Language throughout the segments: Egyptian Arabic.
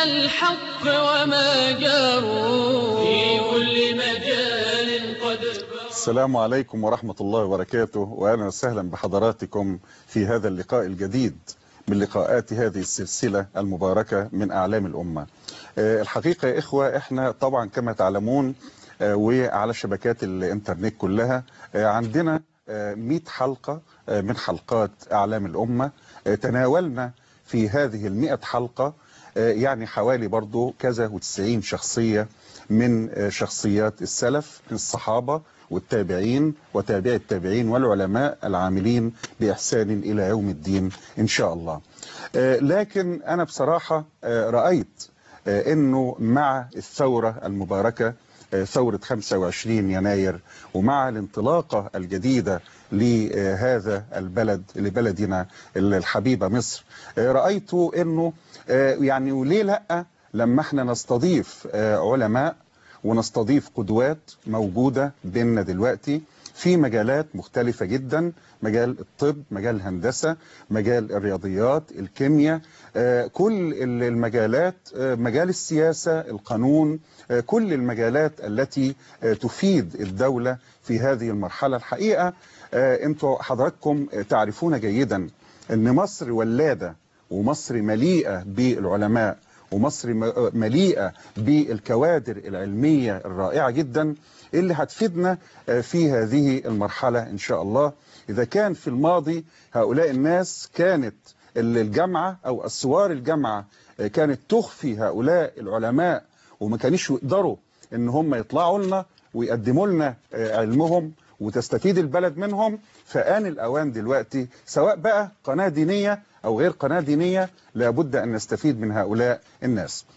الحق وما جاروا في كل مجال قد السلام عليكم ورحمة الله وبركاته وأهلا وسهلا بحضراتكم في هذا اللقاء الجديد من لقاءات هذه السلسلة المباركة من أعلام الأمة آه، الحقيقة يا إخوة إحنا طبعا كما تعلمون آه، وعلى شبكات الإنترنت كلها آه، عندنا آه، 100 حلقة آه، من حلقات أعلام الأمة آه، تناولنا في هذه المئة حلقة آه، يعني حوالي برضو كذا وتسعين شخصية من آه، شخصيات السلف من الصحابة والتابعين وتابع التابعين والعلماء العاملين بإحسان إلى يوم الدين إن شاء الله آه، لكن أنا بصراحة آه، رأيت آه، أنه مع الثورة المباركة آه، ثورة 25 يناير ومع الانطلاقة الجديدة لهذا البلد لبلدنا الحبيبة مصر آه، رأيت أنه آه، يعني وليه لأ لما احنا نستضيف آه، علماء ونستضيف قدوات موجودة بيننا دلوقتي في مجالات مختلفة جدا مجال الطب مجال الهندسة مجال الرياضيات الكيمياء آه، كل ال- المجالات آه، مجال السياسة القانون آه، كل المجالات التي آه، تفيد الدولة في هذه المرحلة الحقيقة آه، انتوا حضراتكم آه، تعرفون جيدا ان مصر ولادة ومصر مليئة بالعلماء ومصر م- مليئة بالكوادر العلمية الرائعة جدا اللي هتفيدنا آه، في هذه المرحلة إن شاء الله إذا كان في الماضي هؤلاء الناس كانت ال- الجامعة أو أسوار الجامعة آه، كانت تخفي هؤلاء العلماء وما كانش يقدروا إن هم يطلعوا لنا ويقدموا لنا آه، علمهم وتستفيد البلد منهم فآن الأوان دلوقتي سواء بقى قناة دينية أو غير قناة دينية لابد أن نستفيد من هؤلاء الناس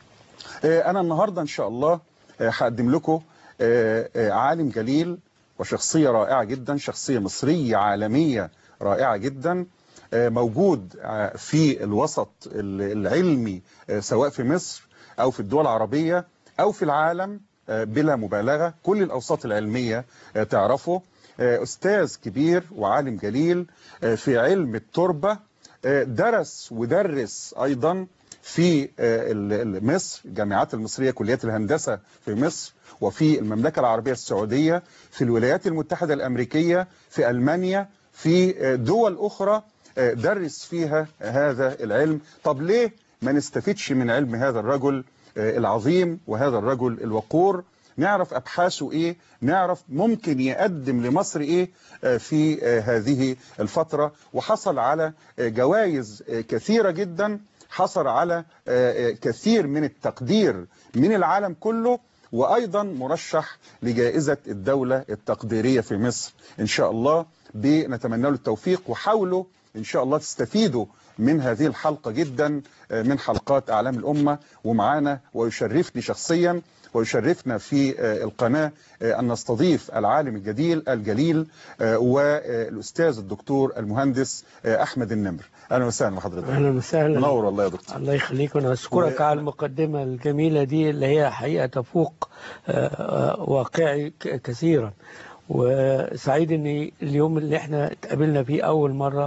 آه، أنا النهاردة إن شاء الله آه، هقدم لكم آه، آه، عالم جليل وشخصية رائعة جدا شخصية مصرية عالمية رائعة جدا آه، موجود آه، في الوسط ال- العلمي آه، سواء في مصر أو في الدول العربية أو في العالم آه، بلا مبالغة كل الأوساط العلمية آه، تعرفه آه، أستاذ كبير وعالم جليل آه، في علم التربة آه، درس ودرس أيضا في آه، ال- ال- مصر الجامعات المصرية كليات الهندسة في مصر وفي المملكة العربية السعودية في الولايات المتحدة الأمريكية في ألمانيا في آه، دول أخرى آه، درس فيها هذا العلم طب ليه ما نستفيدش من علم هذا الرجل آه، العظيم وهذا الرجل الوقور نعرف أبحاثه إيه نعرف ممكن يقدم لمصر إيه آه، في آه، هذه الفترة وحصل على آه، جوائز آه، كثيرة جدا حصل على آه، آه، كثير من التقدير من العالم كله وأيضا مرشح لجائزة الدولة التقديرية في مصر إن شاء الله بنتمنى له التوفيق وحاولوا إن شاء الله تستفيدوا من هذه الحلقة جدا آه، من حلقات أعلام الأمة ومعانا ويشرفني شخصيا ويشرفنا في آه، القناة آه، أن نستضيف العالم الجليل الجليل آه، والأستاذ الدكتور المهندس آه، أحمد النمر أهلا وسهلا بحضرتك اهلا وسهلا منور والله يا دكتور الله يخليك وانا اشكرك و- على المقدمه الجميله دي اللي هي حقيقه تفوق آه، آه، واقعي ك- كثيرا وسعيد ان اليوم اللي احنا اتقابلنا فيه اول مره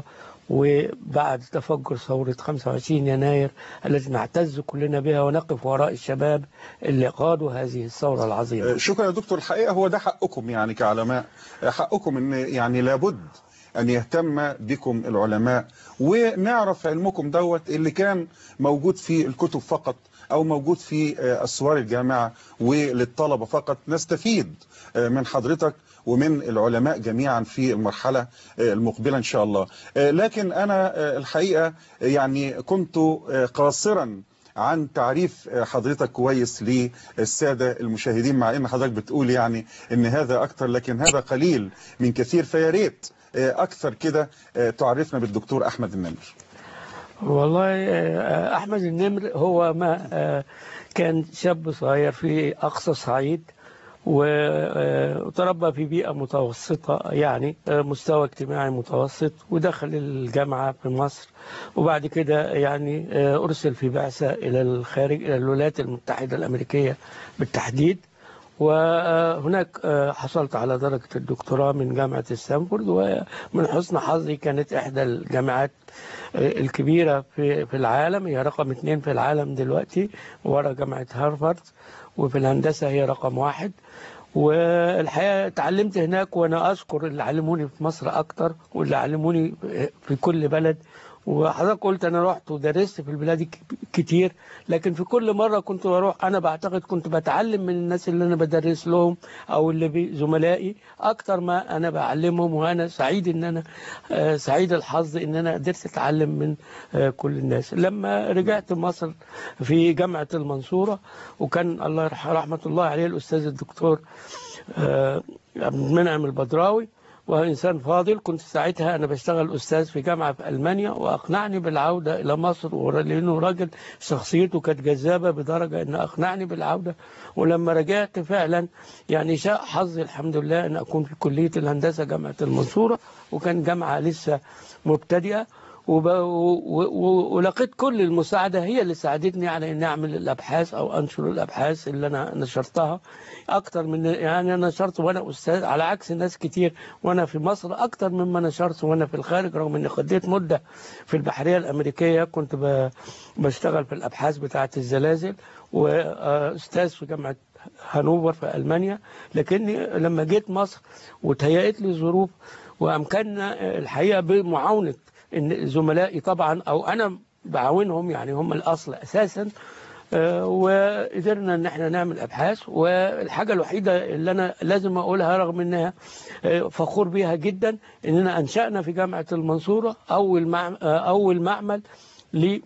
وبعد تفجر ثورة 25 يناير التي نعتز كلنا بها ونقف وراء الشباب اللي قادوا هذه الثورة العظيمة آه، شكرا يا دكتور الحقيقة هو ده حقكم يعني كعلماء آه، حقكم ان يعني لابد أن يهتم بكم العلماء ونعرف علمكم دوت اللي كان موجود في الكتب فقط أو موجود في آه، أسوار الجامعة وللطلبة فقط نستفيد آه، من حضرتك ومن العلماء جميعا في المرحلة آه، المقبلة إن شاء الله آه، لكن أنا آه، الحقيقة يعني كنت آه، قاصرا عن تعريف حضرتك كويس للسادة المشاهدين مع ان حضرتك بتقول يعني ان هذا اكتر لكن هذا قليل من كثير فيا ريت اكثر كده تعرفنا بالدكتور احمد النمر والله آه، أحمد النمر هو ما آه، كان شاب صغير في أقصى الصعيد و- آه، وتربى في بيئة متوسطة يعني آه، مستوى اجتماعي متوسط ودخل الجامعة في مصر وبعد كده يعني آه، أرسل في بعثة إلى الخارج إلى الولايات المتحدة الأمريكية بالتحديد وهناك آه، حصلت على درجة الدكتوراه من جامعة ستانفورد ومن حسن حظي كانت إحدى الجامعات آه، الكبيرة في في العالم هي رقم اثنين في العالم دلوقتي ورا جامعة هارفارد وفي الهندسة هي رقم واحد والحقيقة اتعلمت هناك وأنا أشكر اللي علموني في مصر أكتر واللي علموني في كل بلد وحضرتك قلت انا رحت ودرست في البلاد ك- كتير لكن في كل مره كنت بروح انا بعتقد كنت بتعلم من الناس اللي انا بدرس لهم او اللي بي- زملائي اكتر ما انا بعلمهم وانا سعيد ان انا آه، سعيد الحظ ان انا قدرت اتعلم من آه، كل الناس لما رجعت مصر في جامعه المنصوره وكان الله يرحمه رحمه الله عليه الاستاذ الدكتور آه، عبد المنعم البدراوي وهو إنسان فاضل كنت ساعتها أنا بشتغل أستاذ في جامعة في ألمانيا وأقنعني بالعودة إلى مصر ور- لأنه راجل شخصيته كانت جذابة بدرجة أن أقنعني بالعودة ولما رجعت فعلا يعني شاء حظي الحمد لله أن أكون في كلية الهندسة جامعة المنصورة وكان جامعة لسه مبتدئة وب... و... و... ولقيت كل المساعدة هي اللي ساعدتني على أن أعمل الأبحاث أو أنشر الأبحاث اللي أنا نشرتها أكتر من يعني أنا نشرت وأنا أستاذ على عكس ناس كتير وأنا في مصر أكتر مما نشرت وأنا في الخارج رغم أني قضيت مدة في البحرية الأمريكية كنت ب... بشتغل في الأبحاث بتاعة الزلازل وأستاذ في جامعة هانوفر في ألمانيا لكني لما جيت مصر وتهيأت لي ظروف وأمكننا الحقيقة بمعاونة إن زملائي طبعا أو أنا بعاونهم يعني هم الأصل أساسا آه، وقدرنا ان احنا نعمل ابحاث والحاجه الوحيده اللي انا لازم اقولها رغم انها آه، فخور بيها جدا اننا انشانا في جامعه المنصوره اول مع- آه، اول معمل ل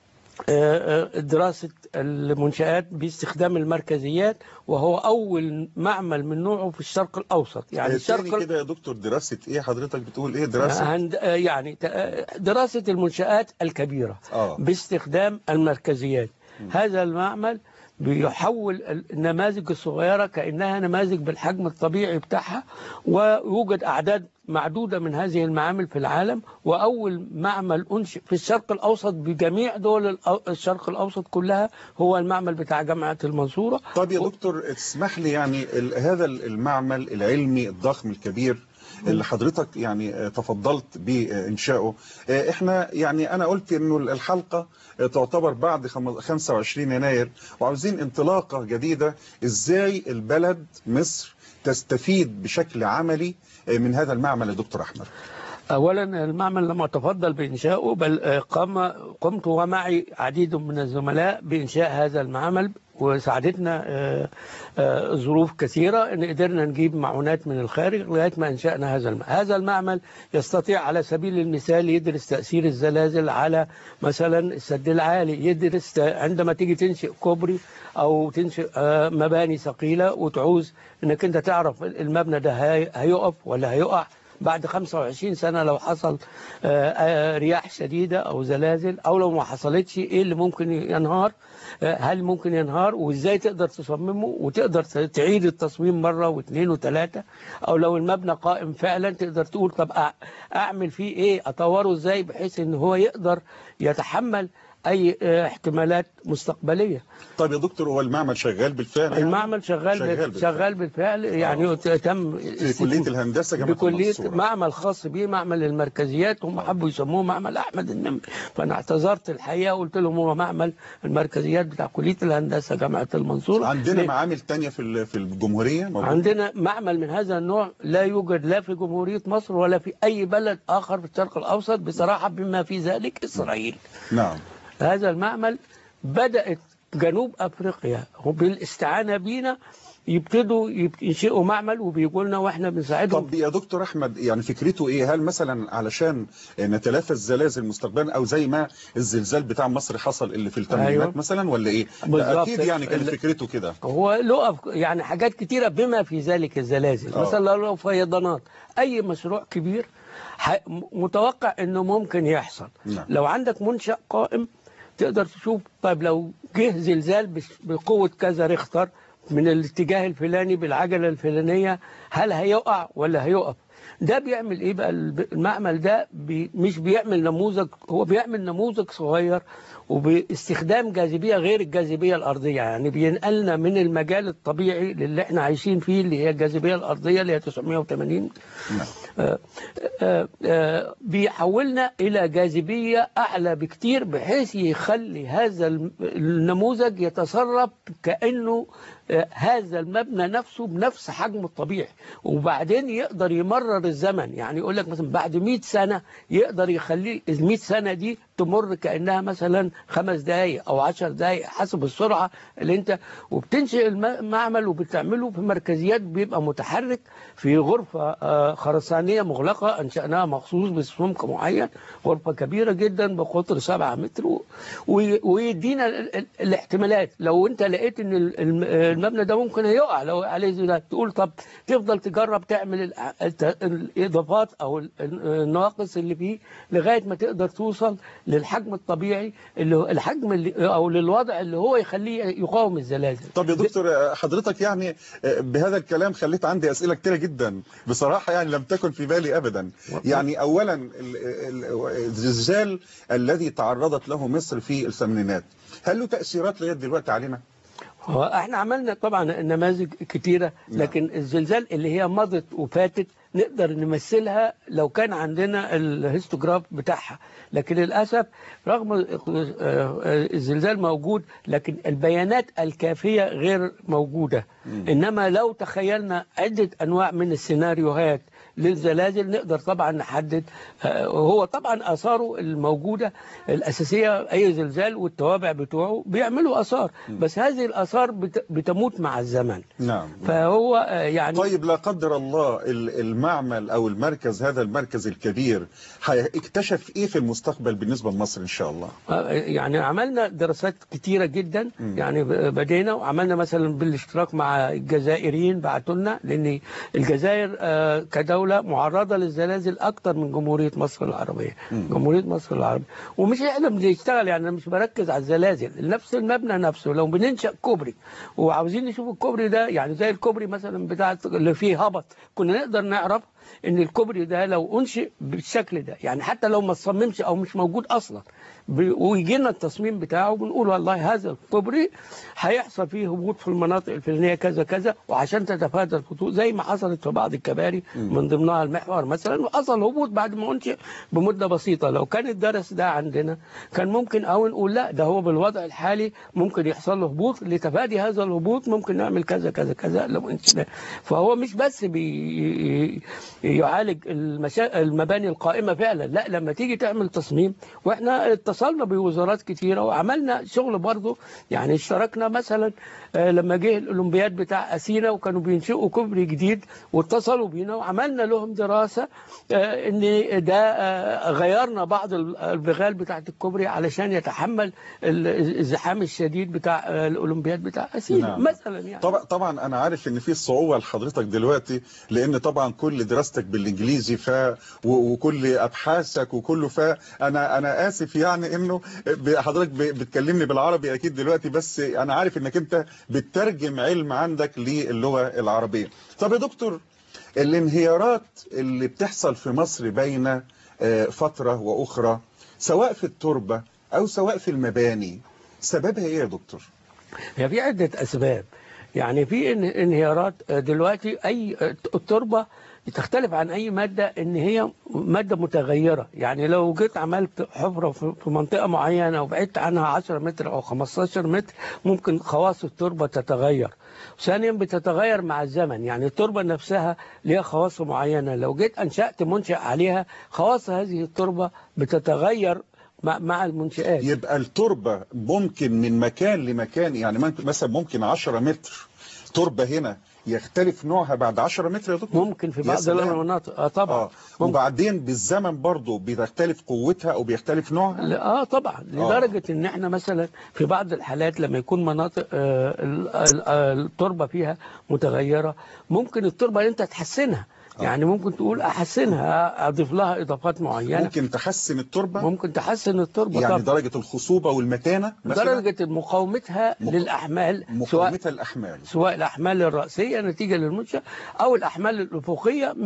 آه، آه، دراسة المنشآت باستخدام المركزيات وهو أول معمل من نوعه في الشرق الأوسط يعني يعني الشرق تاني كده يا دكتور دراسة ايه حضرتك بتقول ايه دراسة هند- آه، يعني ت- آه، دراسة المنشآت الكبيرة اه باستخدام المركزيات هذا المعمل بيحول النماذج الصغيرة كأنها نماذج بالحجم الطبيعي بتاعها ويوجد أعداد معدودة من هذه المعامل في العالم وأول معمل أنشئ في الشرق الأوسط بجميع دول الأو- الشرق الأوسط كلها هو المعمل بتاع جامعة المنصورة طب يا دكتور اسمح لي يعني ال- هذا المعمل العلمي الضخم الكبير اللي حضرتك يعني آه، تفضلت بإنشائه آه، احنا يعني انا قلت انه الحلقة آه، تعتبر بعد خم- 25 يناير وعاوزين انطلاقة جديدة ازاي البلد مصر تستفيد بشكل عملي آه، من هذا المعمل يا دكتور احمد أولا المعمل لم أتفضل بإنشائه بل آه، قام قمت ومعي عديد من الزملاء بإنشاء هذا المعمل وساعدتنا آه، آه، ظروف كثيرة أن قدرنا نجيب معونات من الخارج لغاية ما أنشأنا هذا المعمل هذا المعمل يستطيع على سبيل المثال يدرس تأثير الزلازل على مثلا السد العالي يدرس ت- عندما تيجي تنشئ كوبري أو تنشئ آه، مباني ثقيلة وتعوز أنك أنت تعرف المبنى ده هي- هيقف ولا هيقع بعد 25 سنة لو حصل آه، آه، رياح شديدة أو زلازل أو لو ما حصلتش إيه اللي ممكن ينهار آه، هل ممكن ينهار وإزاي تقدر تصممه وتقدر تعيد التصميم مرة واثنين وثلاثة أو لو المبنى قائم فعلا تقدر تقول طب أع- أعمل فيه إيه أطوره إزاي بحيث إن هو يقدر يتحمل أي آه، احتمالات مستقبلية طب يا دكتور هو المعمل شغال بالفعل يعني؟ المعمل شغال شغال شغال, بالفعل. شغال بالفعل يعني تم في كلية الهندسة جامعة بكلية المنصورة. معمل خاص بيه معمل المركزيات هم حبوا يسموه معمل أحمد النمري فأنا اعتذرت الحقيقة وقلت لهم هو معمل المركزيات بتاع كلية الهندسة جامعة المنصورة عندنا ليه؟ معامل تانية في ال- في الجمهورية موجودة؟ عندنا معمل من هذا النوع لا يوجد لا في جمهورية مصر ولا في أي بلد آخر في الشرق الأوسط بصراحة بما في ذلك إسرائيل نعم هذا المعمل بدأت جنوب أفريقيا وبالاستعانة بينا يبتدوا يب- ينشئوا معمل وبيجوا لنا واحنا بنساعدهم طب يا دكتور احمد يعني فكرته ايه هل مثلا علشان نتلافى الزلازل مستقبلا او زي ما الزلزال بتاع مصر حصل اللي في الثمانينات أيوة. مثلا ولا ايه لا بالظبط. اكيد يعني كانت ال- فكرته كده هو له أف- يعني حاجات كتيرة بما في ذلك الزلازل آه. مثلا لو فيضانات أي مشروع كبير ح- م- متوقع أنه ممكن يحصل نعم. لو عندك منشأ قائم تقدر تشوف طيب لو جه زلزال بش- بقوة كذا ريختر من الاتجاه الفلاني بالعجلة الفلانية هل هيقع ولا هيقف ده بيعمل ايه بقى الب- المعمل ده بي مش بيعمل نموذج هو بيعمل نموذج صغير وباستخدام جاذبيه غير الجاذبيه الارضيه يعني بينقلنا من المجال الطبيعي اللي احنا عايشين فيه اللي هي الجاذبيه الارضيه اللي هي 980 نعم. آه، آه، آه، بيحولنا إلى جاذبية أعلى بكتير بحيث يخلي هذا الم- النموذج يتصرف كأنه آه، هذا المبنى نفسه بنفس حجمه الطبيعي وبعدين يقدر يمرر الزمن يعني يقول لك مثلا بعد 100 سنة يقدر يخلي ال 100 سنة دي تمر كأنها مثلا خمس دقايق أو 10 دقايق حسب السرعة اللي أنت وبتنشئ الم- المعمل وبتعمله في مركزيات بيبقى متحرك في غرفة آه، خرسانية مغلقة أنشأناها مخصوص بسمك معين غرفة كبيرة جدا بقطر 7 متر و- وي- ويدينا ال- ال- الاحتمالات لو أنت لقيت إن ال- الم- المبنى ده ممكن هيقع لو عليه زلال تقول طب تفضل تجرب تعمل الأ- الت- الإضافات أو ال- النواقص اللي فيه لغاية ما تقدر توصل للحجم الطبيعي اللي هو الحجم اللي أو للوضع اللي هو يخليه يقاوم الزلازل طب يا دكتور آه، حضرتك يعني آه، بهذا الكلام خليت عندي أسئلة كتيرة جدا بصراحة يعني لم تكن في بالي أبدا يعني أولا ال- ال- الزلزال الذي تعرضت له مصر في الثمانينات هل له تأثيرات لغاية دلوقتي علينا؟ هو احنا عملنا طبعا نماذج كتيرة نعم. لكن الزلزال اللي هي مضت وفاتت نقدر نمثلها لو كان عندنا الهيستوجراف بتاعها لكن للأسف رغم آه، آه، الزلزال موجود لكن البيانات الكافية غير موجودة إنما لو تخيلنا عدة أنواع من السيناريوهات للزلازل نقدر طبعا نحدد آه، وهو طبعا آثاره الموجودة الأساسية أي زلزال والتوابع بتوعه بيعملوا آثار بس هذه الآثار بت- بتموت مع الزمن نعم فهو آه، يعني طيب لا قدر الله ال- المعمل أو المركز هذا المركز الكبير هيكتشف إيه في المستقبل بالنسبة لمصر إن شاء الله؟ آه، يعني عملنا دراسات كتيرة جدا مم. يعني ب- بدينا وعملنا مثلا بالاشتراك مع الجزائريين بعتوا لنا لأن الجزائر آه، كدولة معرضة للزلازل أكتر من جمهورية مصر العربية مم. جمهورية مصر العربية ومش احنا بنشتغل يعني أنا مش بركز على الزلازل نفس المبنى نفسه لو بننشأ كوبري وعاوزين نشوف الكوبري ده يعني زي الكوبري مثلا بتاع اللي فيه هبط كنا نقدر نعرف ان الكوبري ده لو انشئ بالشكل ده يعني حتى لو ما تصممش او مش موجود اصلا ب- ويجي لنا التصميم بتاعه بنقول والله هذا الكوبري هيحصل فيه هبوط في المناطق الفلانيه كذا كذا وعشان تتفادى الخطوط زي ما حصلت في بعض الكباري من ضمنها المحور مثلا وحصل هبوط بعد ما انشئ بمده بسيطه لو كان الدرس ده عندنا كان ممكن او نقول لا ده هو بالوضع الحالي ممكن يحصل له هبوط لتفادي هذا الهبوط ممكن نعمل كذا كذا كذا لو انشئنا فهو مش بس بي يعالج المشا... المباني القائمه فعلا لا لما تيجي تعمل تصميم واحنا اتصلنا بوزارات كتيره وعملنا شغل برضه يعني اشتركنا مثلا آه، لما جه الاولمبياد بتاع اثينا وكانوا بينشئوا كوبري جديد واتصلوا بينا وعملنا لهم دراسه آه، ان ده آه، غيرنا بعض ال- البغال بتاعت الكوبري علشان يتحمل ال- الزحام الشديد بتاع آه، الاولمبياد بتاع اثينا نعم. مثلا يعني طبعا طبعا انا عارف ان في صعوبه لحضرتك دلوقتي لان طبعا كل دراستك بالانجليزي ف و- وكل ابحاثك وكله فانا انا اسف يعني انه ب- حضرتك ب- بتكلمني بالعربي اكيد دلوقتي بس انا عارف انك انت بتترجم علم عندك للغه العربيه طب يا دكتور الانهيارات اللي بتحصل في مصر بين آه، فتره واخرى سواء في التربه او سواء في المباني سببها ايه يا دكتور هي في عدة أسباب يعني في ان- انهيارات آه، دلوقتي أي آه، التربة تختلف عن أي مادة إن هي مادة متغيرة يعني لو جيت عملت حفرة في في منطقة معينة وبعدت عنها 10 متر أو 15 متر ممكن خواص التربة تتغير ثانيا بتتغير مع الزمن يعني التربة نفسها ليها خواص معينة لو جيت أنشأت منشأ عليها خواص هذه التربة بتتغير مع, مع المنشآت يبقى التربة ممكن من مكان لمكان يعني ممكن- مثلا ممكن 10 متر تربة هنا يختلف نوعها بعد 10 متر يا دكتور ممكن في يا بعض سلام. المناطق آه طبعا اه وبعدين بالزمن برضه بتختلف قوتها او بيختلف نوعها لا، اه طبعا لدرجه ان احنا مثلا في بعض الحالات لما يكون مناطق آه ال- ال- آه، التربه فيها متغيره ممكن التربه انت تحسنها يعني ممكن تقول احسنها اضيف لها اضافات معينه ممكن, ممكن تحسن التربة ممكن تحسن التربه يعني طبعا درجة الخصوبة والمتانة مثلا درجه مقاومتها مق- للاحمال سواء مقاومتها الأحمال سواء الأحمال الرأسية نتيجة للمنشأ أو الأحمال الأفقية مثل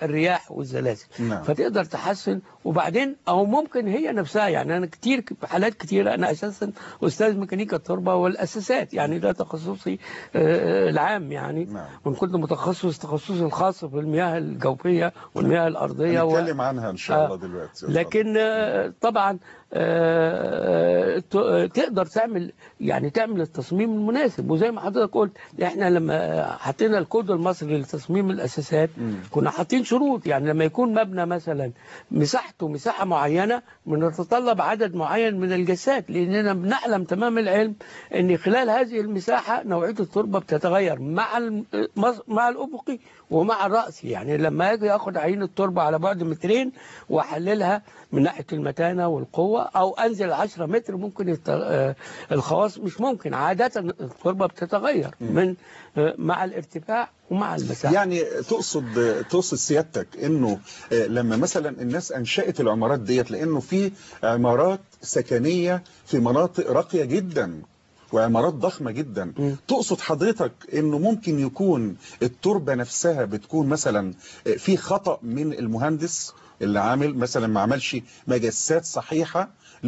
الرياح والزلازل نعم. فتقدر تحسن وبعدين او ممكن هي نفسها يعني انا كتير في حالات كتيره انا اساسا استاذ ميكانيكا التربه والاساسات يعني ده تخصصي آه، العام يعني نعم. وان كنت متخصص تخصصي الخاص في المياه الجوفيه والمياه الارضيه و... هنتكلم عنها ان شاء آه. الله دلوقتي لكن آه، طبعا آه، ت- تقدر تعمل يعني تعمل التصميم المناسب وزي ما حضرتك قلت احنا لما حطينا الكود المصري لتصميم الاساسات مم. كنا حاطين شروط يعني لما يكون مبنى مثلا مساحته مساحه معينه بنتطلب عدد معين من الجسات لاننا بنعلم تمام العلم ان خلال هذه المساحه نوعيه التربه بتتغير مع الم- مص- مع الافقي ومع الراسي يعني لما اجي اخد عين التربه على بعد مترين واحللها من ناحيه المتانه والقوه او انزل 10 متر ممكن الت- آه، الخواص مش ممكن عاده التربه بتتغير من آه، مع الارتفاع ومع المساحه يعني تقصد تقصد سيادتك انه آه، لما مثلا الناس انشأت العمارات ديت لانه في عمارات سكنية في مناطق راقية جدا وعمارات ضخمة جدا مم. تقصد حضرتك انه ممكن يكون التربة نفسها بتكون مثلا آه، في خطأ من المهندس اللي عامل مثلا ما عملش مجسات صحيحة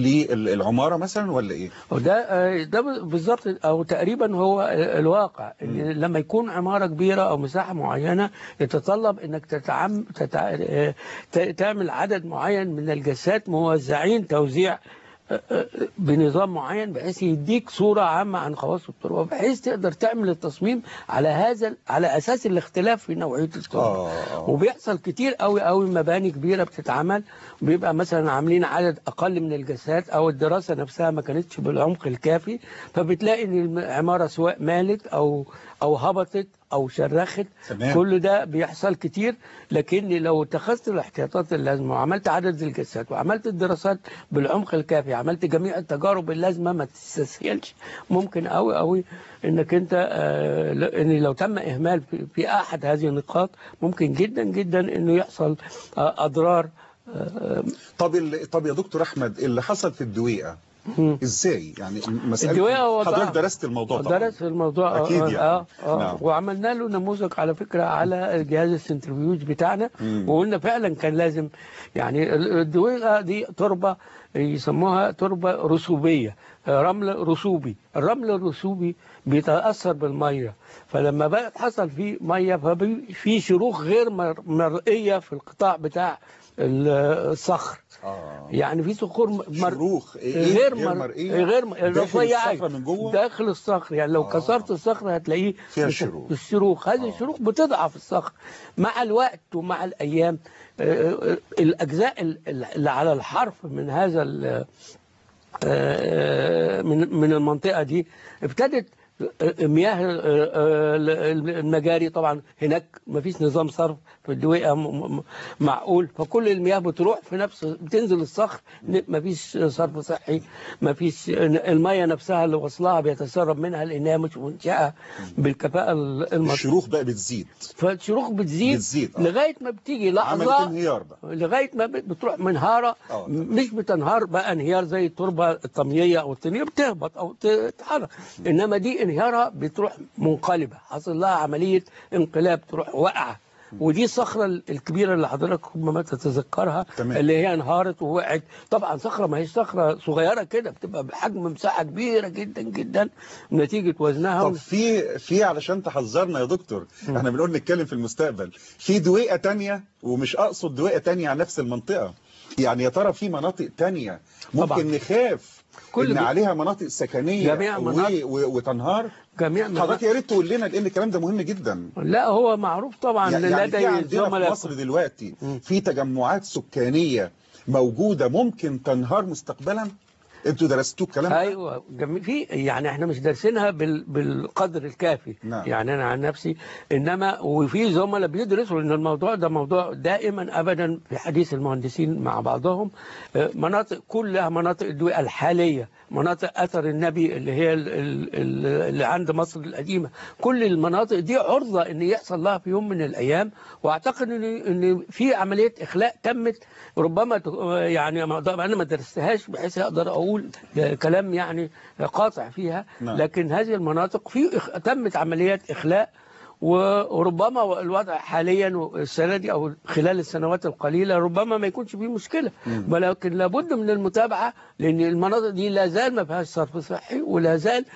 للعمارة مثلا ولا ايه؟ وده آه، ده بالظبط او تقريبا هو الواقع ان لما يكون عماره كبيره او مساحه معينه يتطلب انك تتعم تتع... آه، ت- تعمل عدد معين من الجسات موزعين توزيع آه، آه، بنظام معين بحيث يديك صوره عامه عن خواص التربه بحيث تقدر تعمل التصميم على هذا على اساس الاختلاف في نوعيه التربه آه. وبيحصل كتير قوي قوي مباني كبيره بتتعمل بيبقى مثلا عاملين عدد اقل من الجسات او الدراسه نفسها ما كانتش بالعمق الكافي فبتلاقي ان العماره سواء مالت او او هبطت او شرخت تمام. كل ده بيحصل كتير لكن لو اتخذت الاحتياطات اللازمه وعملت عدد الجسات وعملت الدراسات بالعمق الكافي عملت جميع التجارب اللازمه ما تستسهلش ممكن قوي قوي انك انت آه، ل- ان لو تم اهمال في, في احد هذه النقاط ممكن جدا جدا انه يحصل آه، اضرار آه، طب ال- طب يا دكتور احمد اللي حصل في الدويقة مم. ازاي يعني مسألة الدويقة هو حضرتك طبعا درست الموضوع طبعا درس الموضوع أكيد آه يعني. آه آه نعم. وعملنا له نموذج على فكرة على جهاز السنترفيوج بتاعنا مم. وقلنا فعلا كان لازم يعني ال- الدويقة دي تربة يسموها تربة رسوبية آه، رمل رسوبي الرمل الرسوبي بيتأثر بالمية فلما بقى حصل فيه مية ففي شروخ غير مر- مرئية في القطاع بتاع ال- الصخر آه. يعني في صخور م- مر... شروخ إيه؟ غير غير مر... مرئية؟ غير م- داخل رفيعة. الصخرة من جوه؟ داخل الصخر يعني لو آه. كسرت الصخر هتلاقيه فيها بت- شروخ. الشروخ هذه آه. الشروخ بتضعف الصخر مع الوقت ومع الايام آه، آه، الاجزاء ال- ال- اللي على الحرف من هذا ال- آه، من من المنطقه دي ابتدت مياه المجاري طبعا هناك ما فيش نظام صرف في الدويقه م- م- معقول فكل المياه بتروح في نفس بتنزل الصخر ما فيش صرف صحي ما فيش الميه نفسها اللي وصلها بيتسرب منها لانها مش منشاه بالكفاءه المطلوبه الشروخ بقى بتزيد فالشروخ بتزيد, بتزيد، آه. لغايه ما بتيجي عملت لحظه انهيار بقى لغايه ما بت- بتروح منهاره آه، تمام. مش بتنهار بقى انهيار زي التربه الطمييه او الطينيه بتهبط او تتحرك انما دي انهيارها بتروح منقلبه حصل لها عمليه انقلاب تروح واقعه ودي الصخره الكبيره اللي حضرتك ربما تتذكرها تمام. اللي هي انهارت ووقعت طبعا صخره ما هيش صخره صغيره كده بتبقى بحجم مساحه كبيره جدا جدا نتيجه وزنها طب في في علشان تحذرنا يا دكتور احنا بنقول نتكلم في المستقبل في دويقة تانية ومش اقصد دويقة تانية على نفس المنطقة يعني يا ترى في مناطق تانية ممكن طبعا. نخاف كل ان دي- عليها مناطق سكنية جميع و... مناطق. و... وتنهار جميع حضرتك يا ريت تقول لنا لان الكلام ده مهم جدا لا هو معروف طبعا يعني يعني لدي في عندنا في الزملاء مصر دلوقتي مم. في تجمعات سكانية موجودة ممكن تنهار مستقبلا انتوا درستوا الكلام ده ايوه جميل في يعني احنا مش دارسينها بال بالقدر الكافي نعم. يعني انا عن نفسي انما وفي زملاء بيدرسوا ان الموضوع ده موضوع دائما ابدا في حديث المهندسين مع بعضهم آه، مناطق كلها مناطق الدويقه الحاليه مناطق اثر النبي اللي هي ال- ال- ال- اللي عند مصر القديمه كل المناطق دي عرضه ان يحصل لها في يوم من الايام واعتقد ان ان في عمليه اخلاء تمت ربما ت- يعني ما أقدر- انا ما درستهاش بحيث اقدر اقول كلام يعني قاطع فيها نعم. لكن هذه المناطق في إخ- تمت عمليات اخلاء وربما الوضع حاليا السنه دي او خلال السنوات القليله ربما ما يكونش فيه مشكله ولكن لابد من المتابعه لان المناطق دي لا زال ما فيهاش صرف صحي ولا زال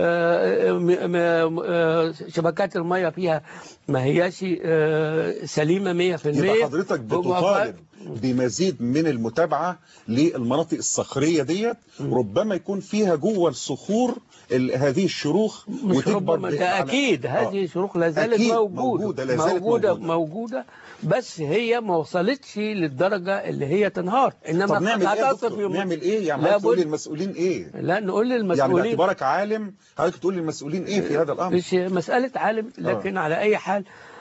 آه، م- م- آه، شبكات المياه فيها ما هياش آه، سليمه 100% يبقى حضرتك بتطالب بمزيد من المتابعة للمناطق الصخرية ديت ربما يكون فيها جوه الصخور ال- هذه الشروخ مش وتكبر ربما ب- ده على- اكيد آه. هذه شروخ لا زالت أكيد موجوده موجودة، لا زالت موجوده موجودة. موجوده بس هي ما وصلتش للدرجه اللي هي تنهار انما طب نعمل ايه يا هتصل دكتور؟ في- نعمل ايه يعني لابد- عايز تقول للمسؤولين ايه لا نقول يعني للمسؤولين باعتبارك عالم حضرتك تقول للمسؤولين ايه في هذا الامر مش مسألة عالم لكن على أي حال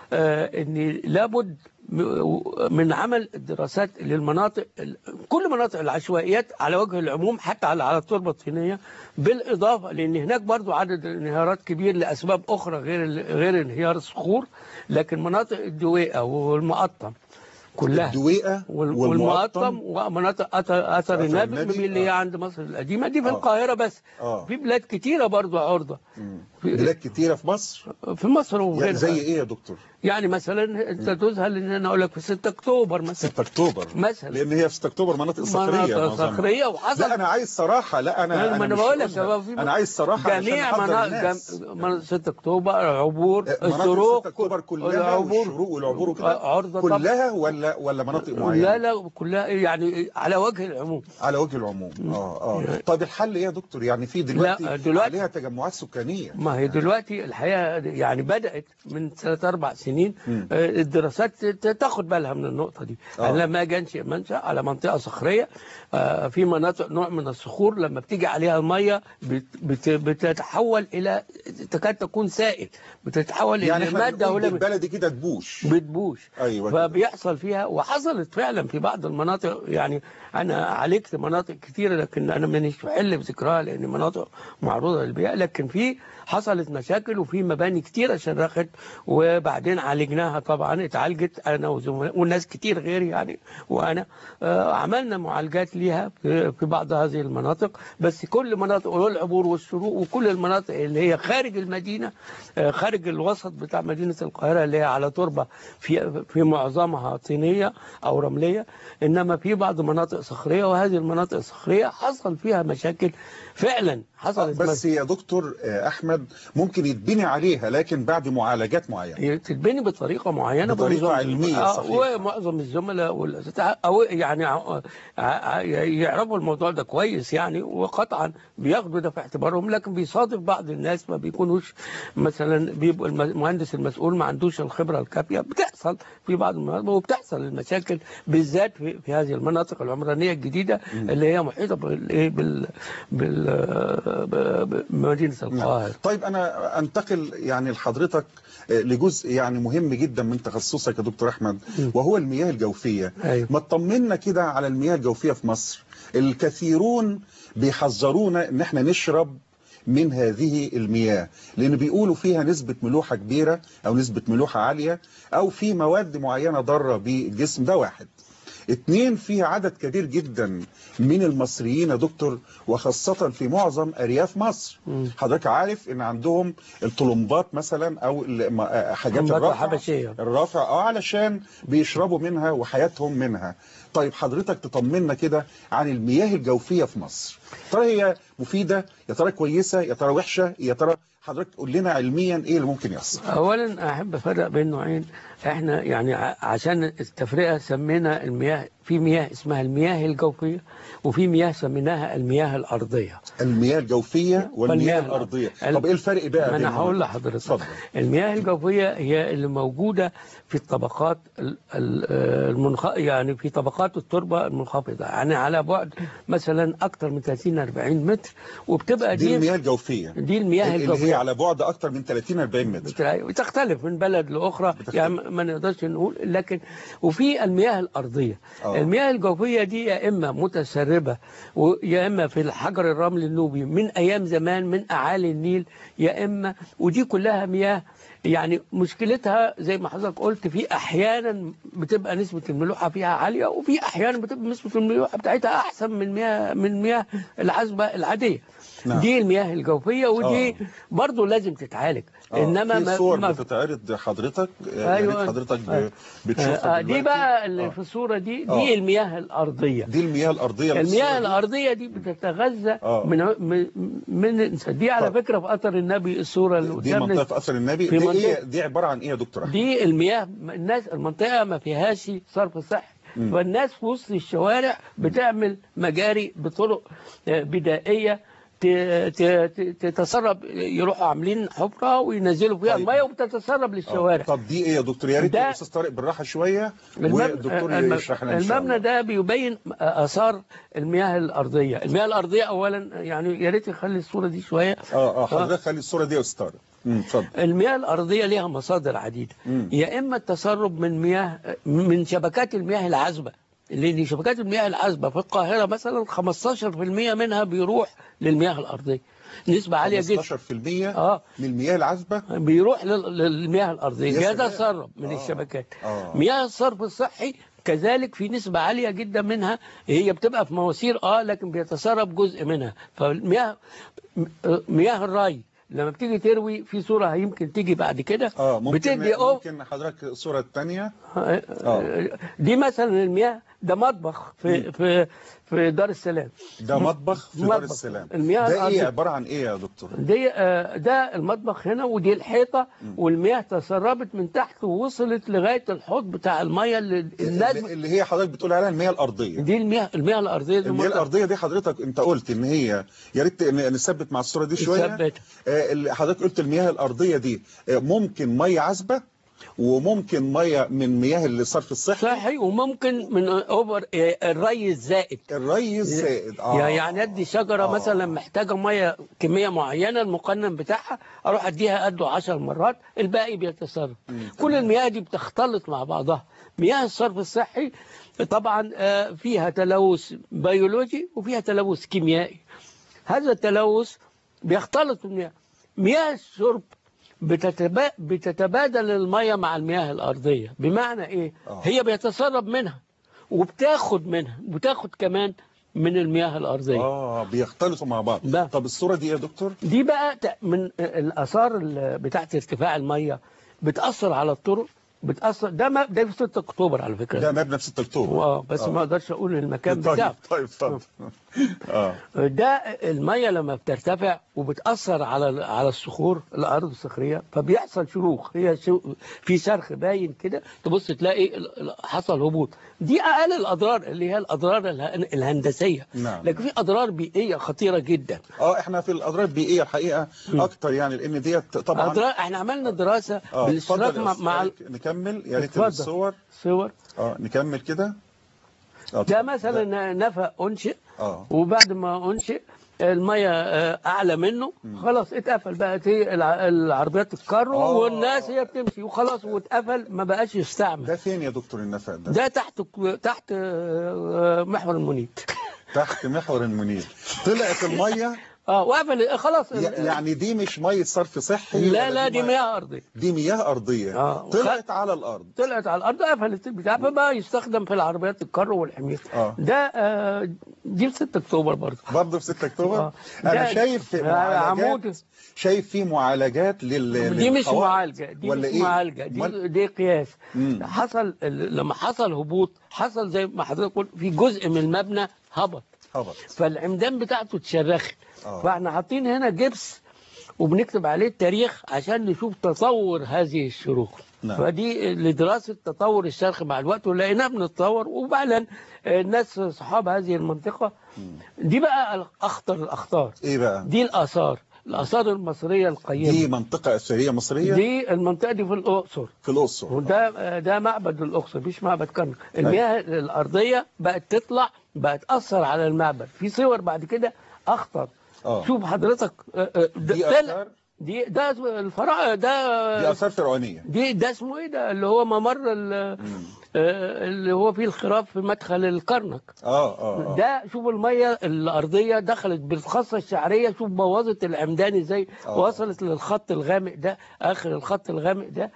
آه ان لابد م- من عمل دراسات للمناطق كل مناطق العشوائيات على وجه العموم حتى على على التربه الطينيه بالاضافه لان هناك برضو عدد الانهيارات كبير لاسباب اخرى غير ال- غير انهيار الصخور لكن مناطق الدويقه والمقطم كلها الدويقة وال- والمقطم والمقطم ومناطق اثر اثر النبي النبي، اللي هي آه. عند مصر القديمه دي في آه. القاهره بس آه. في بلاد كتيره برضو عرضه مم. في- بلاد كتيرة في مصر في مصر يعني وغيرها زي ايه يا دكتور يعني مثلا انت تذهل ان انا اقول لك في 6 اكتوبر مثلا 6 اكتوبر مثلا. لان هي في 6 اكتوبر مناطق صخريه مناطق معظمها. صخريه وحصل لا انا عايز صراحه لا انا ما انا مش بقول لك قلنا. يا في انا عايز صراحه عشان جميع نحضر مناطق الناس. جم... مناطق 6 اكتوبر عبور مناطق الشروق 6 اكتوبر كلها العبور والشروق والعبور وكده عرضه طبعا كلها ولا ولا مناطق معينه لا لا كلها يعني على وجه العموم على وجه العموم اه اه طب الحل ايه يا دكتور يعني في دلوقتي, لا، دلوقتي- عليها تجمعات سكانيه ما هي دلوقتي الحقيقه يعني بدات من ثلاث اربع سنين مم. آه، الدراسات ت- تاخد بالها من النقطه دي آه. يعني لما اجي انشئ منشا على منطقه صخريه آه، في مناطق نوع من الصخور لما بتيجي عليها الميه بت- بت- بتتحول الى تكاد تكون سائل بتتحول يعني الى احنا ماده بنقول ولا بالبلدي كده تبوش بتبوش ايوه كده. فبيحصل فيها وحصلت فعلا في بعض المناطق يعني انا عالجت مناطق كثيره لكن انا مانيش محل بذكرها لان مناطق معروضه للبيع لكن في حصلت مشاكل وفي مباني كتيره شرخت وبعدين عالجناها طبعا اتعالجت انا وزملاء والناس كتير غيري يعني وانا آه، عملنا معالجات ليها في في بعض هذه المناطق بس كل مناطق والعبور والشروق وكل المناطق اللي هي خارج المدينه آه، خارج الوسط بتاع مدينه القاهره اللي هي على تربه في في معظمها طينيه او رمليه انما في بعض مناطق صخريه وهذه المناطق الصخريه حصل فيها مشاكل فعلا حصلت بس يا دكتور آه، احمد ممكن يتبني عليها لكن بعد معالجات معينه هي تتبني بطريقه معينه بطريقة بنظام- علمية آه، صحيح. ومعظم الزملاء والاساتذه او يعني ع- ع- يعرفوا الموضوع ده كويس يعني وقطعا بياخدوا ده في اعتبارهم لكن بيصادف بعض الناس ما بيكونوش مثلا بيبقى الم- المهندس المسؤول ما عندوش الخبره الكافيه بتحصل في بعض المناطق وبتحصل المشاكل بالذات في, في هذه المناطق العمرانيه الجديده اللي هي محيطه بالايه بال بال ب- بمدينه القاهره طيب انا انتقل يعني لحضرتك آه، لجزء يعني مهم جدا من تخصصك يا دكتور احمد وهو المياه الجوفيه أيوة. ما تطمنا كده على المياه الجوفيه في مصر الكثيرون بيحذرونا ان احنا نشرب من هذه المياه لان بيقولوا فيها نسبة ملوحة كبيرة او نسبة ملوحة عالية او في مواد معينة ضارة بالجسم ده واحد اتنين فيها عدد كبير جدا من المصريين يا دكتور وخاصة في معظم أرياف مصر مم. حضرتك عارف ان عندهم الطلمبات مثلا او ال- ما- حاجات طلمبات الرافع الحبشية. الرافع اه علشان بيشربوا منها وحياتهم منها طيب حضرتك تطمنا كده عن المياه الجوفية في مصر ترى هي مفيدة يا ترى كويسة يا ترى وحشة يا ترى حضرتك قول لنا علميا ايه اللي ممكن يحصل اولا احب افرق بين نوعين احنا يعني ع- عشان التفرقه سمينا المياه في مياه اسمها المياه الجوفيه وفي مياه سميناها المياه الارضيه المياه الجوفية والمياه والمياه الأرضية ال- طب ايه الفرق بقى ما انا بينهم؟ هقول لحضرتك اتفضل المياه الجوفيه هي اللي موجوده في الطبقات ال- ال- المنخ... يعني في طبقات التربه المنخفضه يعني على بعد مثلا اكثر من 30 40 متر وبتبقى دي دي المياه الجوفية دي المياه اللي هي الجوفيه على بعد اكتر من 30 40 متر بتلاقي- بتختلف من بلد لاخرى يعني ما نقدرش نقول لكن وفي المياه الارضيه آه. المياه الجوفيه دي يا اما متسربه ويا اما في الحجر الرمل النوبي من ايام زمان من اعالي النيل يا اما ودي كلها مياه يعني مشكلتها زي ما حضرتك قلت في احيانا بتبقى نسبه الملوحه فيها عاليه وفي احيانا بتبقى نسبه الملوحه بتاعتها احسن من مياه من مياه العذبه العاديه نعم. دي المياه الجوفيه ودي آه. برضه لازم تتعالج آه، انما في ما صور ما بتتعرض حضرتك يا أيوة. ريت حضرتك ب- آه. بتشوفها آه، دي دلوقتي. بقى اللي آه. في الصوره دي دي آه. المياه الارضيه دي المياه الارضيه اللي في المياه الصورة دي. الارضيه دي بتتغذى آه. من من من الإنسان. دي على طب. فكره في اثر النبي الصوره اللي دي قدامنا منطقه في اثر النبي في دي منطقة- ايه دي عباره عن ايه يا دكتور احمد دي المياه الناس المنطقه ما فيهاش صرف صحي مم. فالناس في وسط الشوارع بتعمل مجاري بطرق آه، بدائيه ت- ت- ت- تتسرب يروحوا عاملين حفره وينزلوا فيها طيب. الميه وبتتسرب آه. للشوارع طب دي ايه يا دكتور يا ريت ده- الاستاذ طارق بالراحه شويه المب- والدكتور الم- يشرح لنا ان شاء المبنى الله ده بيبين اثار المياه الارضيه المياه الارضيه اولا يعني يا ريت يخلي الصوره دي شويه اه اه حضرتك خلي الصوره دي يا استاذ طارق امم اتفضل المياه الأرضية لها مصادر عديدة مم. يا إما التسرب من مياه من شبكات المياه العذبة لأن شبكات المياه العذبة في القاهرة مثلا 15% منها بيروح للمياه الأرضية نسبة عالية جدا 15% آه. من المياه العذبه بيروح لل- للمياه الأرضية يا سلام. بيتسرب من آه. الشبكات آه. مياه الصرف الصحي كذلك في نسبة عالية جدا منها هي بتبقى في مواسير اه لكن بيتسرب جزء منها فالمياه م- مياه الري لما بتيجي تروي في صورة يمكن تيجي بعد كده اه ممكن بتدي أو ممكن حضرتك الصوره الثانيه دي مثلا المياه ده مطبخ في في في دار السلام ده مطبخ في دار مطبخ. السلام المياه ده ايه الأرضية. عباره عن ايه يا دكتور دي آه، ده المطبخ هنا ودي الحيطة والمياه تسربت من تحت ووصلت لغاية الحوض بتاع المياه اللي الناس اللي اللي هي حضرتك بتقول عليها المياه الارضيه دي المياه المياه الأرضية زي ما المياه قلت. الارضيه دي حضرتك انت قلت ان هي يا ريت ن- نثبت مع الصوره دي شويه نثبتها. آه، اللي حضرتك قلت المياه الارضيه دي آه، ممكن ميه عذبه وممكن ميه من مياه الصرف الصحي صحي وممكن من اوفر آه، الري الزائد الري الزائد اه يعني ادي شجره آه. مثلا محتاجه ميه كميه معينه المقنن بتاعها اروح اديها قده 10 مرات الباقي بيتسرب كل المياه دي بتختلط مع بعضها مياه الصرف الصحي طبعا آه، فيها تلوث بيولوجي وفيها تلوث كيميائي هذا التلوث بيختلط المياه مياه الشرب بتتبا... بتتبادل المياه مع المياه الارضيه بمعنى ايه آه. هي بيتسرب منها وبتاخد منها وبتاخد كمان من المياه الارضيه اه بيختلطوا مع بعض ده. طب الصوره دي يا دكتور دي بقى ت- من الاثار ال- بتاعت ارتفاع الميه بتاثر على الطرق بتاثر ده ما ده في 6 اكتوبر على فكره ده مبنى في 6 اكتوبر اه بس آه. ما اقدرش اقول المكان طيب بتاعه طيب اتفضل اه ده الميه لما بترتفع وبتاثر على على الصخور الارض الصخريه فبيحصل شروخ هي شو في شرخ باين كده تبص تلاقي ال- ال- حصل هبوط دي اقل الاضرار اللي هي الاضرار اله- الهندسيه نعم. لكن في اضرار بيئيه خطيره جدا اه احنا في الاضرار البيئيه الحقيقه اكتر يعني لان ديت طبعا اضرار احنا عملنا دراسه اه بالاشتراك اتفضل يا مع, أستاذ مع طارق، نكمل يا ريت اتفضل. الصور الصور اه نكمل كده آه، ده اتفضل. مثلا نفق انشئ اه وبعد ما انشئ الميه آه، اعلى منه خلاص اتقفل بقت هي الع- العربيات الكارو آه. والناس هي بتمشي وخلاص واتقفل ما بقاش يستعمل ده فين يا دكتور النفق ده ده تحت تحت آه، محور المنيب تحت محور المنير طلعت الميه اه وقفل خلاص ي- يعني دي مش ميه صرف صحي لا ولا لا دي مية- مياه ارضيه دي مياه ارضيه آه. طلعت على الارض طلعت على الارض قفلت البتاع فبقى يستخدم في العربيات الكارو والحمير آه. ده آه، دي في 6 اكتوبر برضه برضه في 6 اكتوبر آه. انا ده- شايف آه، معالجات عمود. شايف في معالجات لل دي مش للقواعد. معالجه دي ولا مش ايه معالجه دي, أمال؟ دي قياس مم. حصل ال- لما حصل هبوط حصل زي ما حضرتك قلت في جزء من المبنى هبط هبط فالعمدان بتاعته اتشرخت آه. فاحنا حاطين هنا جبس وبنكتب عليه التاريخ عشان نشوف تطور هذه الشروخ نعم. فدي لدراسة تطور الشرخ مع الوقت ولقيناه بنتطور وفعلا الناس صحاب هذه المنطقة دي بقى أخطر الأخطار ايه بقى دي الآثار الآثار المصرية القيمة دي منطقه اثريه مصريه دي المنطقة دي في الأقصر في الاقصر وده ده معبد الأقصر مش معبد كرنك المياه الأرضية بقت تطلع بقت تأثر على المعبد في صور بعد كده أخطر آه. شوف حضرتك آه، آه، ده دي طلع- آثار؟ دي ده اسمه الفراعنة دي ده اثار فرعونيه دي ده اسمه ايه ده اللي هو ممر ال- آه، اللي هو فيه الخراف في مدخل الكرنك اه اه, آه. ده شوف الميه الارضيه دخلت بالخاصه الشعريه شوف بوظت العمدان ازاي آه. وصلت للخط الغامق ده اخر الخط الغامق ده